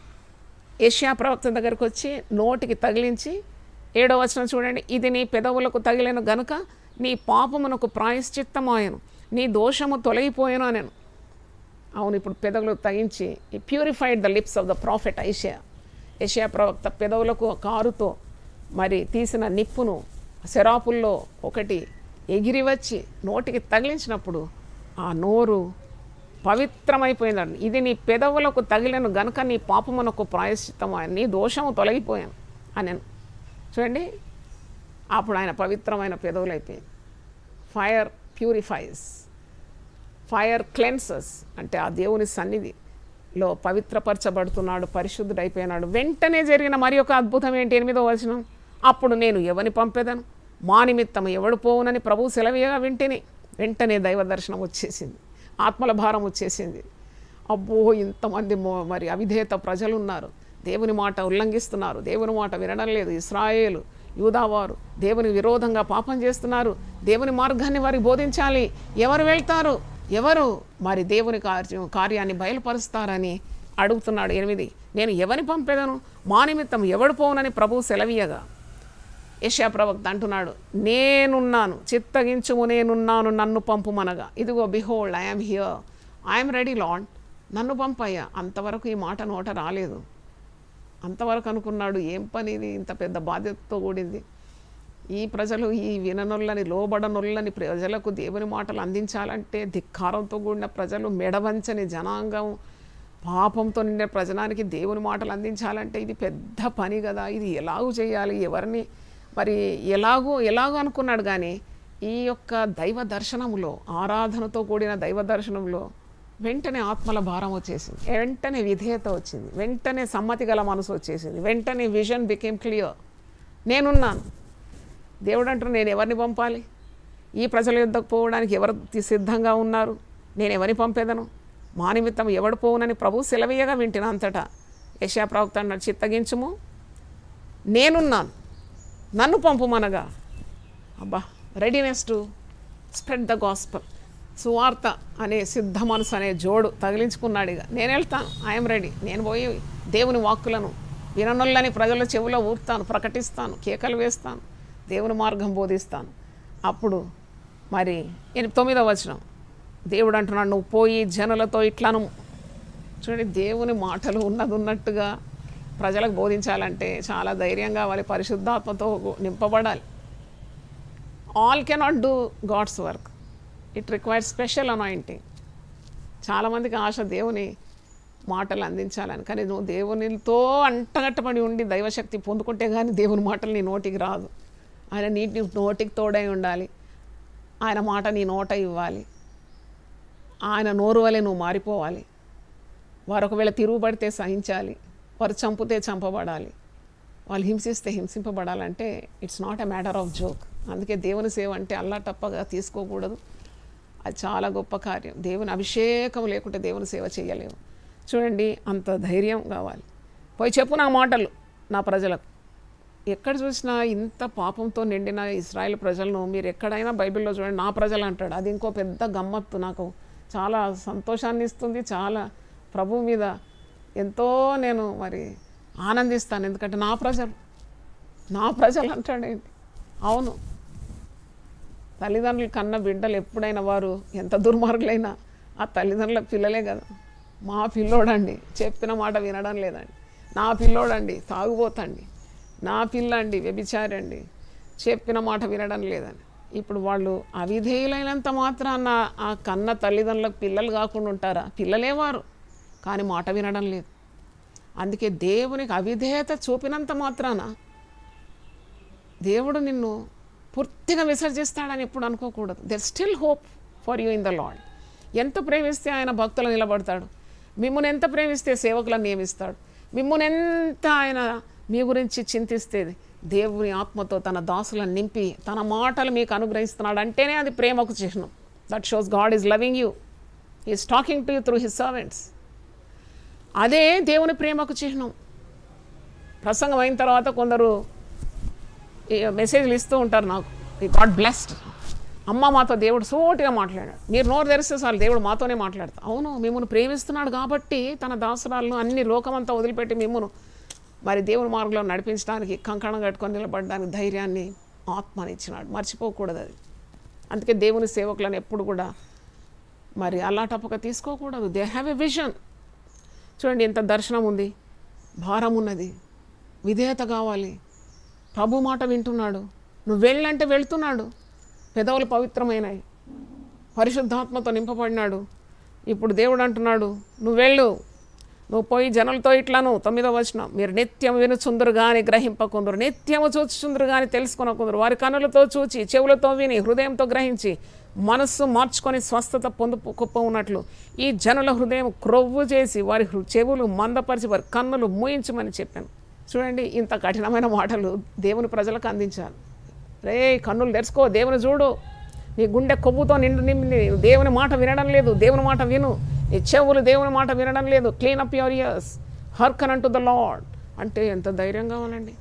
A: ఏషియా ప్రవక్త దగ్గరకు వచ్చి నోటికి తగిలించి ఏడో వచనం చూడండి ఇది నీ పెదవులకు తగిలిన గనుక నీ పాపమునకు ప్రాయశ్చిత్తమాయను నీ దోషము తొలగిపోయాను నేను అవును ఇప్పుడు పెదవులు తగించి ఈ purified the lips of the prophet Isaiah Isaiah ప్రవక్త పెదవులకు కారుతో మరి తీసిన నిప్పును శరాపుల్లో ఒకటి ఎగిరి వచ్చి నోటికి తగిలించినప్పుడు ఆ నోరు పవిత్రమైపోయిందండి ఇది నీ పెదవులకు తగిలిన గనుక నీ పాపమునకు ప్రాయశ్చిత్తమైన నీ దోషము తొలగిపోయాను అని నేను చూడండి అప్పుడు ఆయన పవిత్రమైన పెదవులు అయిపోయింది ఫైర్ ప్యూరిఫైస్ ఫైర్ క్లెన్సెస్ అంటే ఆ దేవుని సన్నిధిలో పవిత్రపరచబడుతున్నాడు పరిశుద్ధుడైపోయినాడు వెంటనే జరిగిన మరి ఒక అద్భుతం ఏంటి ఎనిమిదో వచనం అప్పుడు నేను ఎవని పంపేదను మా నిమిత్తం ఎవడు పోవునని ప్రభు సెలవేగా వింటేనే వెంటనే దైవ దర్శనం వచ్చేసింది ఆత్మల భారం వచ్చేసింది అబ్బో ఇంతమంది మో- మరి అవిధేయత ప్రజలు ఉన్నారు దేవుని మాట ఉల్లంఘిస్తున్నారు దేవుని మాట వినడం లేదు ఇస్రాయేలు యూదావారు దేవుని విరోధంగా పాపం చేస్తున్నారు దేవుని మార్గాన్ని వారికి బోధించాలి ఎవరు వెళ్తారు ఎవరు మరి దేవుని కార్యం కార్యాన్ని బయలుపరుస్తారని అడుగుతున్నాడు ఎనిమిది నేను ఎవరిని పంపేదను మా నిమిత్తం ఎవడు పోవునని ప్రభువు సెలవీయగా యశా ప్రవక్త అంటున్నాడు నేనున్నాను చిత్తగించుము నేనున్నాను నన్ను పంపుమనగా ఇదిగో behold I'm here I'm ready lord నన్ను పంపయ్యా అంతవరకు ఈ మాట నోట రాలేదు అంతవరకు అనుకున్నాడు ఏం పని ఇది ఇంత పెద్ద బాధ్యతతో కూడింది ఈ ప్రజలు ఈ విననొల్లని లోబడనొల్లని ప్రజలకు దేవుని మాటలు అందించాలంటే ధిక్కారంతో కూడిన ప్రజలు మెడవంచని జనాంగం పాపంతో నిండిన ప్రజనానికి దేవుని మాటలు అందించాలంటే ఇది పెద్ద పని కదా ఇది ఎలాగూ చేయాలి ఎవరిని మరి ఎలాగో ఎలాగో అనుకున్నాడు కానీ ఈ యొక్క దైవ దర్శనములో ఆరాధనతో కూడిన దైవ దర్శనంలో వెంటనే ఆత్మల భారం వచ్చేసింది వెంటనే విధేయత వచ్చింది వెంటనే సమ్మతి గల మనసు వచ్చేసింది వెంటనే విజన్ బికేమ్ క్లియర్ నేనున్నాను దేవుడు అంటారు నేను ఎవరిని పంపాలి ఈ ప్రజల యుద్ధకు పోవడానికి ఎవరు తి- సిద్ధంగా ఉన్నారు నేను ఎవరిని పంపేదను మా నిమిత్తం ఎవడు పోవునని ప్రభు సెలవీయగా వింటిన అంతటా యశా ప్రవక్త అన్నాడు చిత్తగించుము నేనున్నాను నన్ను పంపుమనగా అబ్బా readiness to spread the gospel సువార్త అనే సిద్ధ మనసు అనే జోడు తగిలించుకున్నాడు ఇక నేను వెళ్తాను ఐఎమ్ రెడీ నేను పోయి దేవుని వాక్కులను విననుల్లని ప్రజల చెవిలో ఊపుతాను ప్రకటిస్తాను కేకలు వేస్తాను దేవుని మార్గం బోధిస్తాను అప్పుడు మరి ఎనిమిది తొమ్మిదో వచనం దేవుడు అంటున్నాడు నువ్వు పోయి జనులతో ఇట్లాను చూడండి దేవుని మాటలు ఉన్నది ఉన్నట్టుగా ప్రజలకు బోధించాలంటే చాలా ధైర్యం కావాలి పరిశుద్ధాత్మతో నింపబడాలి all cannot do God's work it requires special anointing చాలామందికి ఆశ దేవుని మాటలు అందించాలని కానీ నువ్వు దేవునితో అంటగట్టబడి ఉండి దైవశక్తి పొందుకుంటే కానీ దేవుని మాటలు నీ నోటికి రాదు ఆయన నీటి నోటికి తోడై ఉండాలి ఆయన మాట నీ నోట ఇవ్వాలి ఆయన నోరు వలె నువ్వు మారిపోవాలి వారు ఒకవేళ తిరుగుబడితే సహించాలి వారు చంపితే చంపబడాలి వాళ్ళు హింసిస్తే హింసింపబడాలంటే it's not a matter of joke అందుకే దేవుని సేవ అంటే అల్లాటప్పగా తీసుకోకూడదు అది చాలా గొప్ప కార్యం దేవుని అభిషేకం లేకుంటే దేవుని సేవ చేయలేవు చూడండి అంత ధైర్యం కావాలి పోయి చెప్పు నా మాటలు నా ప్రజలకు ఎక్కడ చూసినా ఇంత పాపంతో నిండిన ఇస్రాయేల్ ప్రజలను మీరు ఎక్కడైనా బైబిల్లో చూడండి నా ప్రజలు అంటాడు అది ఇంకో పెద్ద గమ్మత్తు నాకు చాలా సంతోషాన్ని ఇస్తుంది చాలా ప్రభు మీద ఎంతో నేను మరి ఆనందిస్తాను ఎందుకంటే నా ప్రజలు నా ప్రజలు అంటాడేంటి అవును తల్లిదండ్రులు కన్న బిడ్డలు ఎప్పుడైనా వారు ఎంత దుర్మార్గులైనా ఆ తల్లిదండ్రుల పిల్లలే కదా మా పిల్లోడండి చెప్పిన మాట వినడం లేదండి నా పిల్లోడండి తాగుబోతండి నా పిల్ల అండి వ్యభిచారండి చెప్పిన మాట వినడం లేదని ఇప్పుడు వాళ్ళు అవిధేయులైనంత మాత్రాన ఆ కన్న తల్లిదండ్రులకు పిల్లలు కాకుండా ఉంటారా పిల్లలే వారు కానీ మాట వినడం లేదు అందుకే దేవునికి అవిధేయత చూపినంత మాత్రాన దేవుడు నిన్ను పూర్తిగా విసర్జిస్తాడని ఎప్పుడు అనుకోకూడదు there still hope for you in the Lord ఎంత ప్రేమిస్తే ఆయన భక్తులు నిలబడతాడు మిమ్మల్ని ఎంత ప్రేమిస్తే సేవకులను నియమిస్తాడు మిమ్మల్ని ఎంత ఆయన మీ గురించి చింతిస్తే దేవుని ఆత్మతో తన దాసులను నింపి తన మాటలు మీకు అనుగ్రహిస్తున్నాడు అంటేనే అది ప్రేమకు చిహ్నం that shows God is loving you is talking to you through his servants అదే దేవుని ప్రేమకు చిహ్నం ప్రసంగం అయిన తర్వాత కొందరు ఈ మెసేజ్లు ఇస్తూ ఉంటారు నాకు ఈ గాడ్ బ్లెస్డ్ అమ్మ మాతో దేవుడు సోటిగా మాట్లాడాడు మీరు నోరు తెరిస్తే చాలు దేవుడు మాతోనే మాట్లాడతాడు అవును మిమ్మల్ని ప్రేమిస్తున్నాడు కాబట్టి తన దాసరాలను అన్ని లోకమంతా వదిలిపెట్టి మిమ్మల్ని మరి దేవుని మార్గంలో నడిపించడానికి కంకణం కట్టుకొని నిలబడడానికి ధైర్యాన్ని ఆత్మని ఇచ్చినాడు మర్చిపోకూడదు అది అందుకే దేవుని సేవకులను ఎప్పుడు కూడా మరి అల్లాటప్పక తీసుకోకూడదు దే హ్యావ్ ఎ విజన్ చూడండి ఎంత దర్శనం ఉంది భారం ఉన్నది విధేయత కావాలి ప్రభు మాట వింటున్నాడు నువ్వు వెళ్ళంటే వెళ్తున్నాడు పెదవులు పవిత్రమైనవి పరిశుద్ధాత్మతో నింపబడినాడు ఇప్పుడు దేవుడు అంటున్నాడు నువ్వు వెళ్ళు నువ్వు పోయి జనులతో ఇట్లాను తొమ్మిదో వచనం మీరు నిత్యం వినుచుందరు కానీ గ్రహింపకుందరు నిత్యము చూచుచుందరు కానీ తెలుసుకొనకుందరు వారి కనులతో చూచి చెవులతో విని హృదయంతో గ్రహించి మనస్సు మార్చుకొని స్వస్థత పొందు కుప్ప ఉన్నట్లు ఈ జనుల హృదయం క్రొవ్వు చేసి వారి హృ- చెవులు మందపరిచి వారి కన్నులు మూయించమని చెప్పాను చూడండి ఇంత కఠినమైన మాటలు దేవుని ప్రజలకు అందించాలి రే కన్నులు తెరుచుకో దేవుని చూడు నీ గుండె కొవ్వుతో నిండు నిండి దేవుని మాట వినడం లేదు దేవుని మాట విను నీ చెవులు దేవుని మాట వినడం లేదు clean up your ears hearken unto the Lord అంటే ఎంత ధైర్యం కావాలండి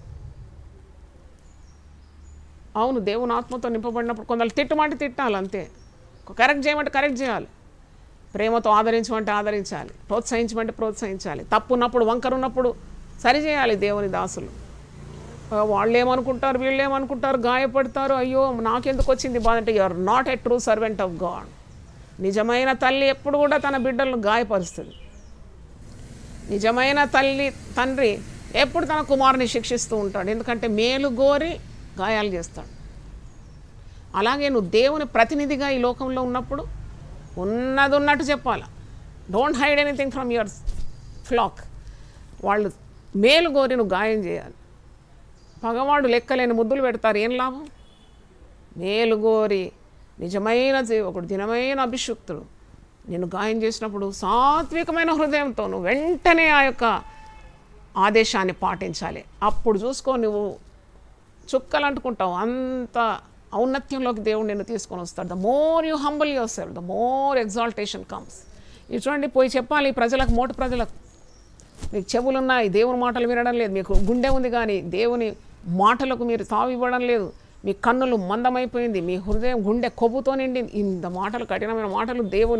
A: అవును దేవుని ఆత్మతో నింపబడినప్పుడు కొందరు తిట్టమంటే తిట్టాలి అంతే కరెక్ట్ చేయమంటే కరెక్ట్ చేయాలి ప్రేమతో ఆదరించమంటే ఆదరించాలి ప్రోత్సహించమంటే ప్రోత్సహించాలి తప్పు ఉన్నప్పుడు వంకర ఉన్నప్పుడు సరిచేయాలి దేవుని దాసులు ఆ, వాళ్ళు ఏమనుకుంటారు వీళ్ళు ఏమనుకుంటారు గాయపడతారు అయ్యో నాకెందుకు వచ్చింది బాధ అంటే you are not a true servant of God నిజమైన తల్లి ఎప్పుడు కూడా తన బిడ్డలను గాయపరుస్తుంది నిజమైన తల్లి తండ్రి ఎప్పుడు తన కుమారుని శిక్షిస్తూ ఉంటాడు ఎందుకంటే మేలు గోరి గాయాలు చేస్తాడు అలాగే నువ్వు దేవుని ప్రతినిధిగా ఈ లోకంలో ఉన్నప్పుడు ఉన్నది ఉన్నట్టు చెప్పాలి don't hide anything from your flock వాళ్ళు మేలు గోరి నువ్వు గాయం చేయాలి పగవాడు లెక్కలేని ముద్దులు పెడతారు ఏం లాభం మేలు గోరి నిజమైన ఒకడు దినమైన అభిషుక్తుడు నేను గాయం చేసినప్పుడు సాత్వికమైన హృదయంతో నువ్వు వెంటనే ఆ యొక్క ఆదేశాన్ని పాటించాలి అప్పుడు చూసుకో నువ్వు చుక్కలు అంటుకుంటావు అంత ఔన్నత్యంలోకి దేవుడు నిన్ను తీసుకొని వస్తాడు the more you humble yourself the more exaltation comes ఇది చూడండి పోయి చెప్పాలి ఈ ప్రజలకు మోటు ప్రజలకు మీకు చెవులు ఉన్నాయి దేవుని మాటలు వినడం లేదు మీకు గుండె ఉంది కానీ దేవుని మాటలకు మీరు తావు ఇవ్వడం లేదు మీ కన్నులు మందమైపోయింది మీ హృదయం గుండె కొవ్వుతో నిండింది ఇంత మాటలు కఠినమైన మాటలు దేవుని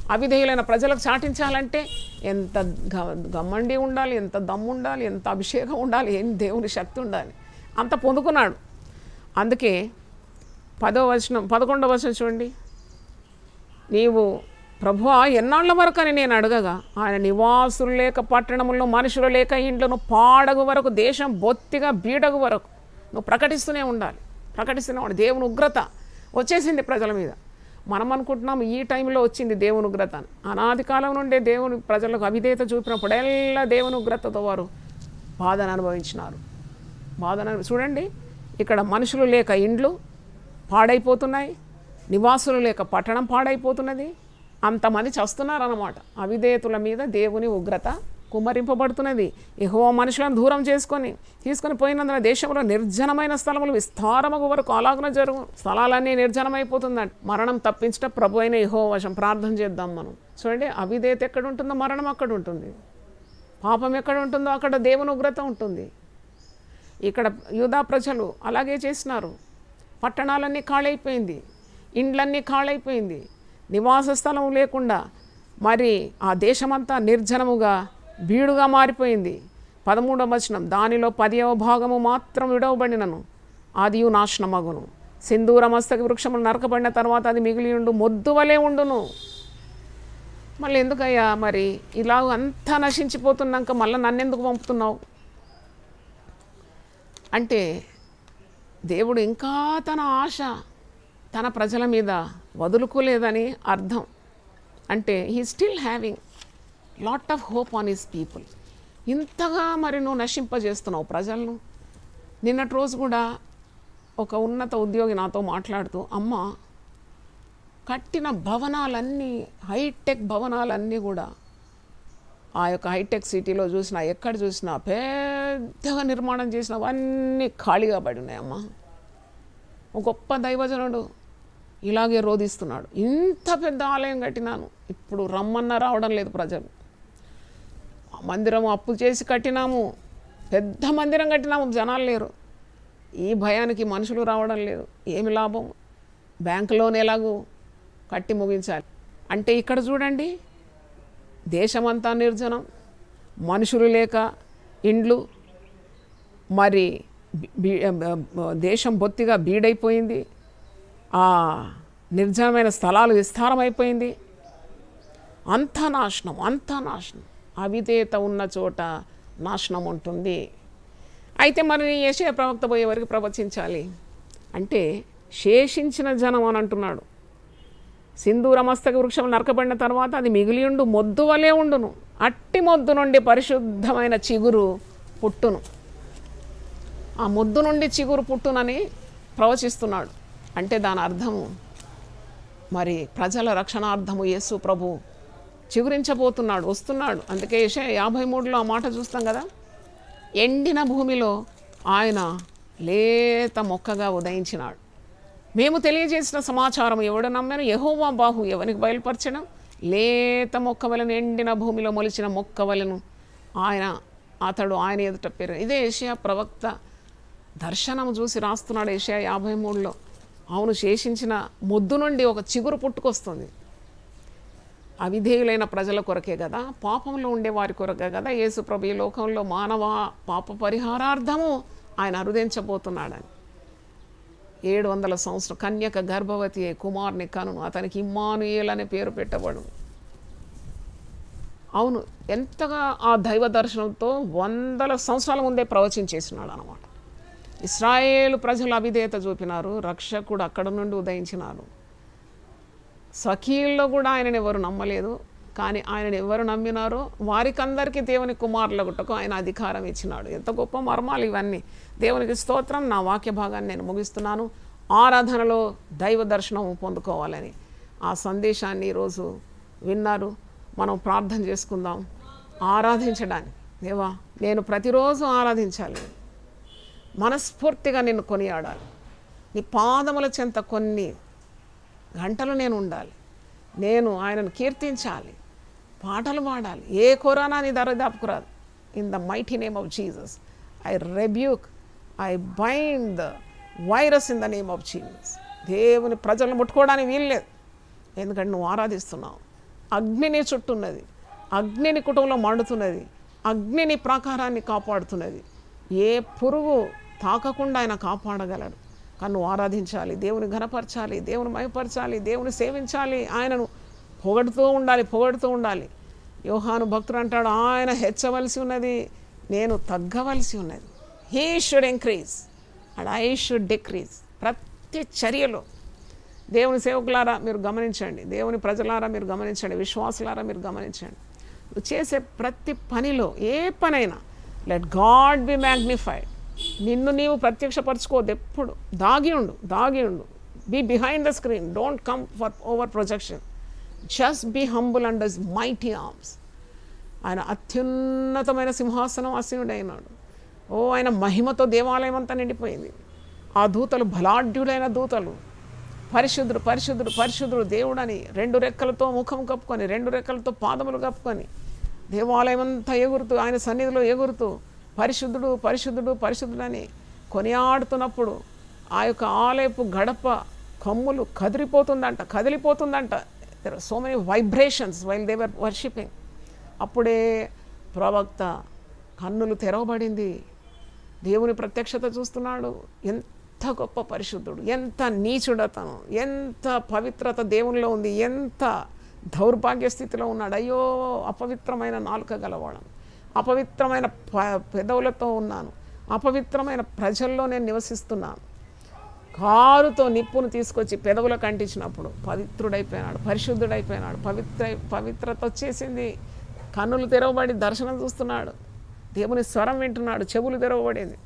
A: అవిధేయులైన ప్రజలకు చాటించాలంటే ఎంత గ- గమ్మండి ఉండాలి ఎంత దమ్ము ఉండాలి ఎంత అభిషేకం ఉండాలి ఏం దేవుని శక్తి ఉండాలి అంత పొందుకున్నాడు అందుకే పదో వచనం పదకొండవ వచనం చూడండి నీవు ప్రభువా ఎన్నాళ్ళ వరకు అని నేను అడగగా ఆయన నివాసులు లేక పట్టణముల్లో మనుషులు లేక ఇండ్లను పాడగు వరకు దేశం బొత్తిగా బీడగు వరకు నువ్వు ప్రకటిస్తూనే ఉండాలి ప్రకటిస్తూనే ఉండాలి దేవుని ఉగ్రత వచ్చేసింది ప్రజల మీద మనం అనుకుంటున్నాం ఈ టైంలో వచ్చింది దేవుని ఉగ్రత అని అనాది కాలం నుండే దేవుని ప్రజలకు అవిధేయత చూపినప్పుడెల్లా దేవుని ఉగ్రతతో వారు బాధను అనుభవించినారు బాధను అనుభవి- చూడండి ఇక్కడ మనుషులు లేక ఇండ్లు పాడైపోతున్నాయి నివాసులు లేక పట్టణం పాడైపోతున్నది అంతమంది చస్తున్నారన్నమాట అవిధేయతుల మీద దేవుని ఉగ్రత కుమ్మరింపబడుతున్నది ఎహో మనుషులను దూరం చేసుకొని తీసుకొని పోయినందున దేశంలో నిర్జనమైన స్థలములు విస్తారమగు వరకు అలాగున జరుగు స్థలాలన్నీ నిర్జనమైపోతుందంట మరణం తప్పించట ప్రభు అయిన యహో వశం ప్రార్థన చేద్దాం మనం చూడండి అవిధేయత ఎక్కడ ఉంటుందో మరణం అక్కడ ఉంటుంది పాపం ఎక్కడ ఉంటుందో అక్కడ దేవుని ఉగ్రత ఉంటుంది ఇక్కడ యూదా ప్రజలు అలాగే చేసినారు పట్టణాలన్నీ ఖాళైపోయింది ఇండ్లన్నీ ఖాళైపోయింది నివాస స్థలం లేకుండా మరి ఆ దేశమంతా నిర్జనముగా బీడుగా మారిపోయింది పదమూడవ వచనం దానిలో పదియవ భాగము మాత్రం విడవబడినను ఆదియు నాశనమగును సింధూర మస్తక వృక్షములు నరకబడిన తర్వాత అది మిగిలి ఉండు మొద్దు వలె ఉండును మళ్ళీ ఎందుకయ్యా మరి ఇలా అంతా నశించిపోతున్నాక మళ్ళీ నన్నెందుకు పంపుతున్నావు అంటే దేవుడు ఇంకా తన ఆశ తన ప్రజల మీద వదులుకోలేదని అర్థం అంటే he still having lot of hope on his people ఇంతగా మరి నువ్వు నశింపజేస్తున్నావు ప్రజలను నిన్నటి రోజు కూడా ఒక ఉన్నత ఉద్యోగి నాతో మాట్లాడుతూ అమ్మ కట్టిన భవనాలన్నీ హైటెక్ భవనాలన్నీ కూడా ఆ యొక్క హైటెక్ సిటీలో చూసినా ఎక్కడ చూసినా పెద్దగా నిర్మాణం చేసినవన్నీ ఖాళీగా పడి ఉన్నాయమ్మా ఒక గొప్ప దైవజనుడు ఇలాగే రోధిస్తున్నాడు ఇంత పెద్ద ఆలయం కట్టినాను ఇప్పుడు రమ్మన్న రావడం లేదు ప్రజలు ఆ మందిరం అప్పు చేసి కట్టినాము పెద్ద మందిరం కట్టినాము జనాలు లేరు ఈ భయానికి మనుషులు రావడం లేదు ఏమి లాభం బ్యాంక్ లోన్ ఎలాగూ కట్టి ముగించాలి అంటే ఇక్కడ చూడండి దేశమంతా నిర్జనం మనుషులు లేక ఇండ్లు మరి బి- బి- బ- దేశం బొత్తిగా బీడైపోయింది ఆ నిర్జనమైన స్థలాలు విస్తారమైపోయింది అంతా నాశనం అంతా నాశనం అవిధేయత ఉన్న చోట నాశనం ఉంటుంది అయితే మరి యశయ ప్రవక్త పోయే వరకు ప్రవచించాలి అంటే శేషించిన జనం అని అంటున్నాడు సింధూర మస్తక వృక్షం నరకబడిన తర్వాత అది మిగిలియుండు మొద్దు వలె ఉండును అట్టి మొద్దు నుండి పరిశుద్ధమైన చిగురు పుట్టును ఆ మొద్దు నుండి చిగురు పుట్టునని ప్రవచిస్తున్నాడు అంటే దాని అర్థము మరి ప్రజల రక్షణార్థము యేసు ప్రభు చిగురించబోతున్నాడు వస్తున్నాడు అందుకే యెషయా యాభై మూడులో ఆ మాట చూస్తాం కదా ఎండిన భూమిలో ఆయన లేత మొక్కగా ఉదయించినాడు మేము తెలియజేసిన సమాచారం ఎవడు నమ్మాను యహోవా బాహు ఎవరికి బయలుపరచడం లేత మొక్క వలన ఎండిన భూమిలో మొలిచిన మొక్క వలను ఆయన అతడు ఆయన ఎదుట పేరు ఇదే ఏషియా ప్రవక్త దర్శనం చూసి రాస్తున్నాడు ఏషియా యాభై మూడులో అవును శేషించిన మొద్దు నుండి ఒక చిగురు పుట్టుకొస్తుంది అవిధేయులైన ప్రజల కొరకే కదా పాపంలో ఉండే వారి కొరకే కదా యేసు ప్రభు ఈ లోకంలో మానవ పాప పరిహారార్థము ఆయన అరుదించబోతున్నాడని ఏడు వందల సంవత్సరం కన్యక గర్భవతి అయి కుమారుని కనును అతనికి ఇమ్మానుయేల్ అనే పేరు పెట్టబడు అవును ఎంతగా ఆ దైవ దర్శనంతో వందల సంవత్సరాల ముందే ప్రవచించేసినాడు అనమాట ఇస్రాయేలు ప్రజలు అవిధేయత చూపినారు రక్షకుడు అక్కడ నుండి ఉదయించినారు స్వకీయుల్లో కూడా ఆయనను ఎవరు నమ్మలేదు కానీ ఆయనను ఎవరు నమ్మినారో వారికందరికీ దేవుని కుమారులగుటకు ఆయన అధికారం ఇచ్చినాడు ఎంత గొప్ప మర్మాలు ఇవన్నీ దేవునికి స్తోత్రం నా వాక్య భాగాన్ని నేను ముగిస్తున్నాను ఆరాధనలో దైవ దర్శనం పొందుకోవాలని ఆ సందేశాన్ని ఈరోజు విన్నారు మనం ప్రార్థన చేసుకుందాం ఆరాధించడానికి దేవా నేను ప్రతిరోజు ఆరాధించాలి మనస్ఫూర్తిగా నిన్ను కొనియాడాలి నీ పాదముల చెంత కొన్ని గంటలు నేను ఉండాలి నేను ఆయనను కీర్తించాలి పాటలు పాడాలి ఏ కొరానా నీ దరిదాపుకు రాదు in the mighty name of Jesus I rebuke I bind the virus in the name of Jesus దేవుని ప్రజలను ముట్టుకోవడానికి వీల్లేదు ఎందుకంటే నువ్వు ఆరాధిస్తున్నావు అగ్నిని చుట్టున్నది అగ్నిని కుటుంబంలో మండుతున్నది అగ్నిని ప్రాకారాన్ని కాపాడుతున్నది ఏ పురుగు తాకకుండా ఆయన కాపాడగలడు కానీ నువ్వు ఆరాధించాలి దేవుని ఘనపరచాలి దేవుని మయపరచాలి దేవుని సేవించాలి ఆయనను పొగడుతూ ఉండాలి పొగడుతూ ఉండాలి యోహాను భక్తుడు అంటాడు ఆయన హెచ్చవలసి ఉన్నది నేను తగ్గవలసి ఉన్నది he should increase and I should decrease ప్రతి చర్యలో దేవుని సేవకులారా మీరు గమనించండి దేవుని ప్రజలారా మీరు గమనించండి విశ్వాసులారా మీరు గమనించండి నువ్వు చేసే ప్రతి పనిలో ఏ పనైనా లెట్ గాడ్ బి మ్యాగ్నిఫైడ్ నిన్ను నీవు ప్రత్యక్షపరచుకోవద్దు ఎప్పుడు దాగి ఉండు దాగి ఉండు be behind the screen don't come for over projection just be humble and this mighty arms ఆయన అత్యున్నతమైన సింహాసనం ఆసీనుడైనాడు ఓ ఆయన మహిమతో దేవాలయం అంతా నిండిపోయింది ఆ దూతలు బలాఢ్యుడైన దూతలు పరిశుద్ధుడు పరిశుద్ధుడు పరిశుద్ధుడు దేవుడని రెండు రెక్కలతో ముఖం కప్పుకొని రెండు రెక్కలతో పాదములు కప్పుకొని దేవాలయం అంతా ఎగురుతూ ఆయన సన్నిధిలో ఎగురుతూ పరిశుద్ధుడు పరిశుద్ధుడు పరిశుద్ధుడని కొనియాడుతున్నప్పుడు ఆ యొక్క ఆలయపు గడప కమ్ములు కదిలిపోతుందంట కదిలిపోతుందంట so many vibrations while they're worshipping అప్పుడే ప్రవక్త కన్నులు తెరవబడింది దేవుని ప్రత్యక్షత చూస్తున్నాడు ఎంత గొప్ప పరిశుద్ధుడు ఎంత నీచుడతను ఎంత పవిత్రత దేవునిలో ఉంది ఎంత దౌర్భాగ్య స్థితిలో ఉన్నాడు అయ్యో అపవిత్రమైన నాలుక గలవాడను అపవిత్రమైన ప పెదవులతో ఉన్నాను అపవిత్రమైన ప్రజల్లో నేను నివసిస్తున్నాను కారుతో నిప్పును తీసుకొచ్చి పెదవులకు అంటించినప్పుడు పవిత్రుడైపోయినాడు పరిశుద్ధుడైపోయినాడు పవిత్ర పవిత్రత వచ్చేసింది కన్నులు తెరవబడి దర్శనం చూస్తున్నాడు దేవుని స్వరం వింటున్నాడు చెవులు తెరవబడింది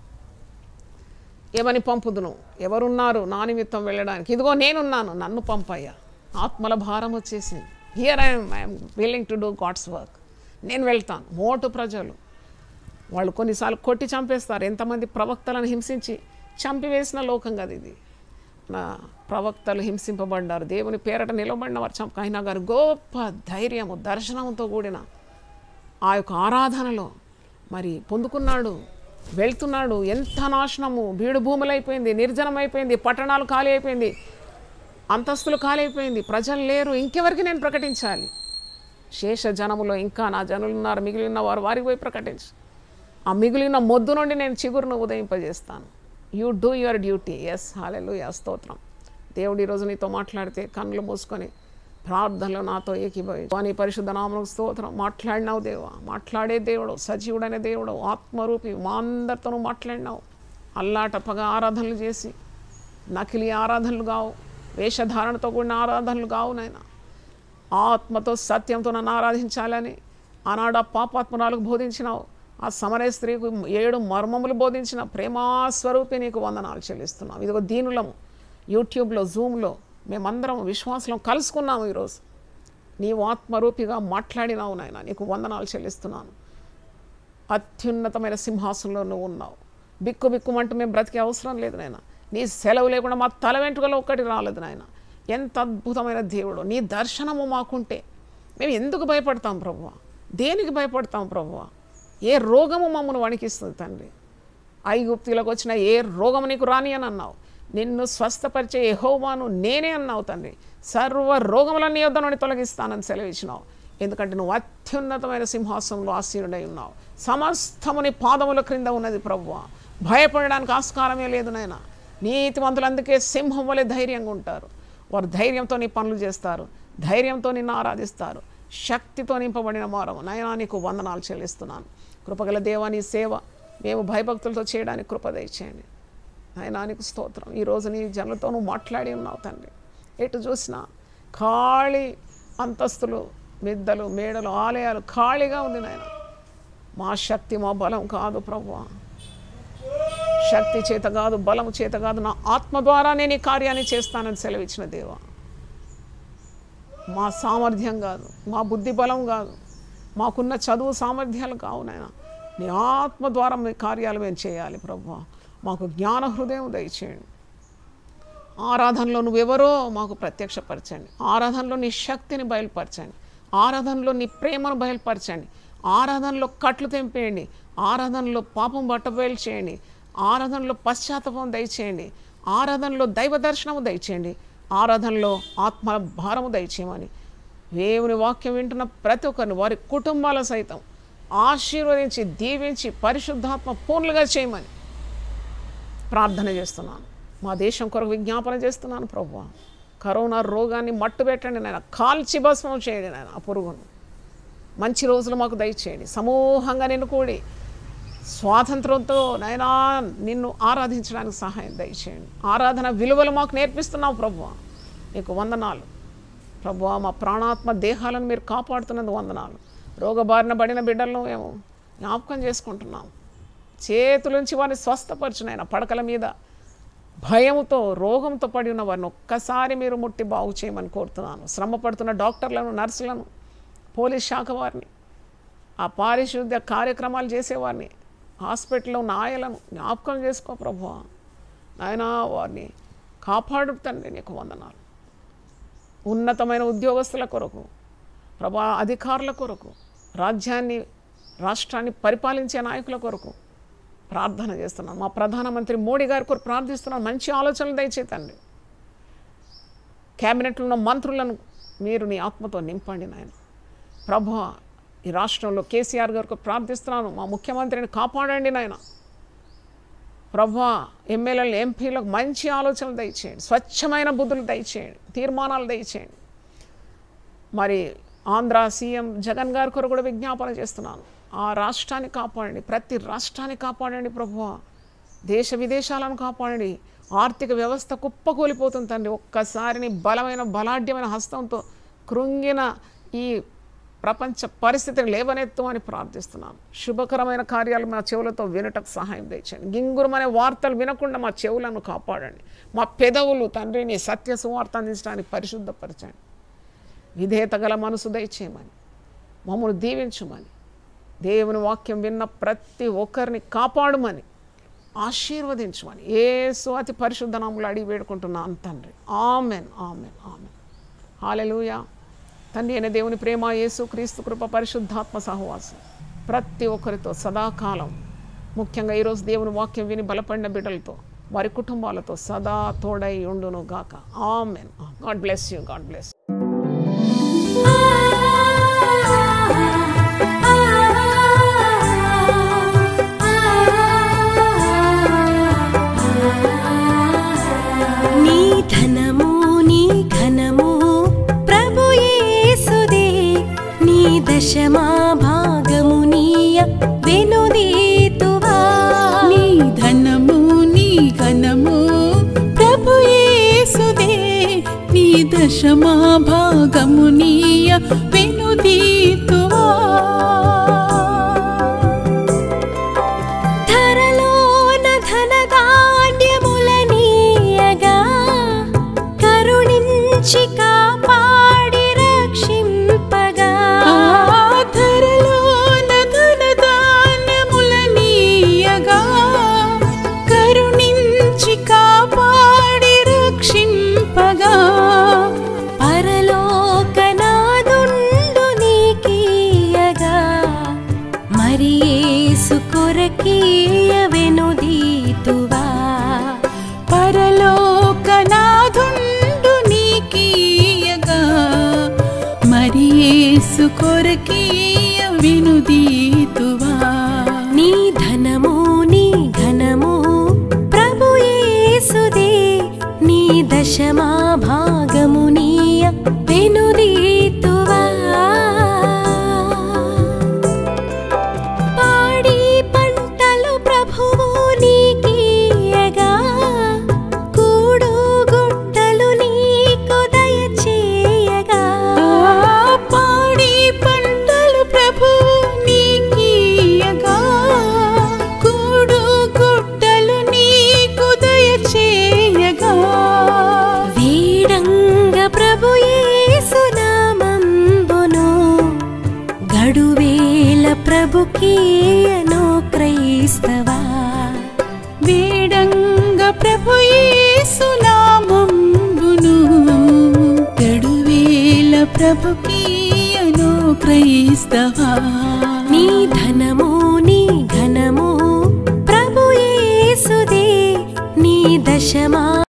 A: ఏమని పంపుదును ఎవరున్నారు నా నిమిత్తం వెళ్ళడానికి ఇదిగో నేనున్నాను నన్ను పంపయ్యా ఆత్మల భారం వచ్చేసింది here I am I am willing to do God's work నేను వెళ్తాను మోటు ప్రజలు వాళ్ళు కొన్నిసార్లు కొట్టి చంపేస్తారు ఎంతమంది ప్రవక్తలను హింసించి చంపివేసిన లోకం కదా ఇది నా ప్రవక్తలు హింసింపబడ్డారు దేవుని పేరట నిలబడిన వారు చంప అయినా గారు గొప్ప ధైర్యము దర్శనంతో కూడిన ఆ యొక్క ఆరాధనలో మరి పొందుకున్నాడు వెళ్తున్నాడు ఎంత నాశనము బీడు భూములు అయిపోయింది నిర్జనం అయిపోయింది పట్టణాలు ఖాళీ అయిపోయింది అంతస్తులు ఖాళీ అయిపోయింది ప్రజలు లేరు ఇంకెవరికి నేను ప్రకటించాలి శేష జనములో ఇంకా నా జనులు ఉన్నారు మిగిలిన వారు వారికి పోయి ప్రకటించు ఆ మిగిలిన మొద్దు నుండి నేను చిగురును ఉదయింపజేస్తాను you do your duty yes హాలెలు స్తోత్రం దేవుడు ఈరోజు నీతో మాట్లాడితే కన్నులు మూసుకొని ప్రార్థనలో నాతో ఏకీభవి వాని పరిశుద్ధ నామం స్తోత్రం మాట్లాడినావు దేవా మాట్లాడే దేవుడు సజీవుడనే దేవుడు ఆత్మరూపి మా అందరితోనూ మాట్లాడినావు అల్లాటప్పగా ఆరాధనలు చేసి నకిలీ ఆరాధనలు కావు వేషధారణతో కూడిన ఆరాధనలు కావు నాయనా ఆత్మతో సత్యంతో నన్ను ఆరాధించాలని ఆనాడు ఆ పాపాత్మరాలకు బోధించినావు ఆ సమరయ స్త్రీకు ఏడు మర్మములు బోధించిన ప్రేమాస్వరూపి నీకు వందనాలు చెల్లిస్తున్నాం ఇదిగో దీనులము యూట్యూబ్లో జూమ్లో మేమందరం విశ్వాసం కలుసుకున్నాము ఈరోజు నీవు ఆత్మరూపిగా మాట్లాడినావు నాయన నీకు వందనాలు చెల్లిస్తున్నాను అత్యున్నతమైన సింహాసనంలో నువ్వు ఉన్నావు బిక్కు బిక్కుమంటూ మేము బ్రతికే అవసరం లేదు నాయన నీ సెలవు లేకుండా మా తల వెంట్రుకలో ఒక్కటి రాలేదు నాయన ఎంత అద్భుతమైన దేవుడు నీ దర్శనము మాకుంటే మేము ఎందుకు భయపడతాం ప్రభువ దేనికి భయపడతాం ప్రభువ ఏ రోగము మమ్మల్ని వణికిస్తుంది తండ్రి ఐగుప్తిలోకి వచ్చిన ఏ రోగము నీకు రాని అని అన్నావు నిన్ను స్వస్థపరిచే యెహోవాను నేనే అన్నావు తండ్రి సర్వ రోగములన్నీ యొద్ద నుండి తొలగిస్తానని సెలవిచ్చినావు ఎందుకంటే నువ్వు అత్యున్నతమైన సింహాసనంలో ఆసీనుడై ఉన్నావు సమస్తముని పాదముల క్రింద ఉన్నది ప్రభువ భయపడడానికి ఆస్కారమే లేదు నాయన నీతిమంతులు అందుకే సింహం వలె ధైర్యంగా ఉంటారు వారు ధైర్యంతో నీ పనులు చేస్తారు ధైర్యంతో నిన్ను ఆరాధిస్తారు శక్తితో నింపబడిన వారము నయనా నీకు వందనాలు చెల్లిస్తున్నాను కృపగల దేవా నీ సేవ మేము భయభక్తులతో చేయడానికి కృప దయచేయండి నాయనా నీకు స్తోత్రం ఈరోజు నీ జనులతో నువ్వు మాట్లాడి ఉన్నావు తండ్రి ఎటు చూసినా ఖాళీ అంతస్తులు మిద్దలు మేడలు ఆలయాలు ఖాళీగా ఉంది నాయన మా శక్తి మా బలం కాదు ప్రభువా శక్తి చేత కాదు బలము చేత కాదు నా ఆత్మ ద్వారా నేను ఈ కార్యాన్ని చేస్తానని సెలవిచ్చిన దేవా మా సామర్థ్యం కాదు మా బుద్ధి బలం కాదు మాకున్న చదువు సామర్థ్యాలు కావు నాయన నీ ఆత్మ ద్వారా మీ కార్యాలు మేము చేయాలి ప్రభు మాకు జ్ఞాన హృదయం దయచేయండి ఆరాధనలో నువ్వెవరో మాకు ప్రత్యక్షపరచండి ఆరాధనలో నీ శక్తిని బయలుపరచండి ఆరాధనలో నీ ప్రేమను బయలుపరచండి ఆరాధనలో కట్లు తెంపేయండి ఆరాధనలో పాపం బట్టబయలు చేయండి ఆరాధనలో పశ్చాత్తాపం దయచేయండి ఆరాధనలో దైవ దర్శనము దయచేయండి ఆరాధనలో ఆత్మ భారము దయచేయమని దేవుని వాక్యం వింటున్న ప్రతి ఒక్కరిని వారి కుటుంబాల సైతం ఆశీర్వదించి దీవించి పరిశుద్ధాత్మ పూర్ణులుగా చేయమని ప్రార్థన చేస్తున్నాను మా దేశం కొరకు విజ్ఞాపన చేస్తున్నాను ప్రభు కరోనా రోగాన్ని మట్టు పెట్టండి నాయన కాల్చి భస్మం చేయండి నాయన ఆ పురుగును మంచి రోజులు మాకు దయచేయండి సమూహంగా నిన్ను కూడి స్వాతంత్రంతో నైనా నిన్ను ఆరాధించడానికి సహాయం దయచేయండి ఆరాధన విలువలు మాకు నేర్పిస్తున్నావు ప్రభు నీకు వందనాలు ప్రభు మా ప్రాణాత్మ దేహాలను మీరు కాపాడుతున్నందుకు వందనాలు రోగబారిన పడిన బిడ్డలను మేము జ్ఞాపకం చేసుకుంటున్నాం చేతులుంచి వారిని స్వస్థపరచునైనా పడకల మీద భయంతో రోగంతో పడి ఉన్న వారిని ఒక్కసారి మీరు ముట్టి బాగు చేయమని కోరుతున్నాను శ్రమ పడుతున్న డాక్టర్లను నర్సులను పోలీస్ శాఖ వారిని ఆ పారిశుద్ధ్య కార్యక్రమాలు చేసేవారిని హాస్పిటల్లో ఉన్న ఆయలను జ్ఞాపకం చేసుకో ప్రభు నాయన వారిని కాపాడు తండ్రి నీకు వందనాలు ఉన్నతమైన ఉద్యోగస్తుల కొరకు ప్రభా అధికారుల కొరకు రాజ్యాన్ని రాష్ట్రాన్ని పరిపాలించే నాయకుల కొరకు ప్రార్థన చేస్తున్నాను మా ప్రధానమంత్రి మోడీ గారి కొరకు ప్రార్థిస్తున్నాను మంచి ఆలోచనలు దయచేతండి క్యాబినెట్లో ఉన్న మంత్రులను మీరు నీ ఆత్మతో నింపండి నాయన ప్రభు ఈ రాష్ట్రంలో కేసీఆర్ గారికి ప్రార్థిస్తున్నాను మా ముఖ్యమంత్రిని కాపాడండి నాయన ప్రభా ఎమ్మెల్యేలు ఎంపీలకు మంచి ఆలోచనలు దయచేయండి స్వచ్ఛమైన బుద్ధులు దయచేయండి తీర్మానాలు దయచేయండి మరి ఆంధ్ర సీఎం జగన్ గారి కొరకు కూడా విజ్ఞాపన చేస్తున్నాను ఆ రాష్ట్రాన్ని కాపాడండి ప్రతి రాష్ట్రాన్ని కాపాడండి ప్రభువ దేశ విదేశాలను కాపాడండి ఆర్థిక వ్యవస్థ కుప్పకూలిపోతుంది తండ్రి ఒక్కసారిని బలమైన బలాఢ్యమైన హస్తంతో కృంగిన ఈ ప్రపంచ పరిస్థితిని లేవనెత్తమని ప్రార్థిస్తున్నాను శుభకరమైన కార్యాలు మా చెవులతో వినటకు సహాయం తెచ్చండి గింగురమనే వార్తలు వినకుండా మా చెవులను కాపాడండి మా పెదవులు తండ్రిని సత్య సువార్త అందించడానికి పరిశుద్ధపరచండి విధేయత గల మనసు దయచేయమని మమ్మల్ని దీవించమని దేవుని వాక్యం విన్న ప్రతి ఒక్కరిని కాపాడమని ఆశీర్వదించమని ఏసు అతి పరిశుద్ధ నాములు అడిగి వేడుకుంటున్నాను తండ్రి ఆమెన్ ఆమెన్ ఆమెన్ హాలెలూయా తండ్రి అయిన దేవుని ప్రేమ యేసు క్రీస్తు కృప పరిశుద్ధాత్మ సహవాసం ప్రతి ఒక్కరితో సదాకాలం ముఖ్యంగా ఈరోజు దేవుని వాక్యం విని బలపడిన బిడ్డలతో వారి కుటుంబాలతో సదా తోడై ఉండును గాక amen God bless you God bless
B: నీ ధనము నీ ఘనము ప్రభు యేసుదే నీ దశమా భాగము నీయ వెనుదీతువా
C: నీ ధనము నీ ఘనము ప్రభు యేసుదే నీ దశమా భాగము నీయ వెనుదీతువా
B: ధరలోన ధనధాన్యములనీయగా కరుణించి కాపాడి రక్షింపగా
C: ఆధరలోన ధనధాన్యములనీయగా కరుణించి కాపాడి రక్షింపగా
B: పరలోకనాదుండు నీకీయగా మరి యేసు కొరకీయ వెనుదీతువా
C: పరలోకనాథుండు నీకీయగా మరి యేసు కొరకీయ వినుదీతువా
B: నీ ధనము నీ ఘనము ప్రభు యేసుదే నీ దశమా భాగము నీయ వెనుదీతువా పాడి పంటలు ప్రభువు నీకీయగా కూడు గుట్టలు నీకు దయచేయగా
C: ఆ పాడి పంటలు ప్రభు నీకీయగా కూడు గుట్టలు నీకు దయచేయగా
B: వీడంగ ప్రభు యేసునామంబును గడువేల ప్రభుకీయను క్రైస్తవా
C: వేడంగ ప్రభు యేసునామంబును గడువేల ప్రభుకీయను క్రైస్తవా
B: నీ ధనము నీ ఘనము ప్రభు యేసుదే నీ దశమా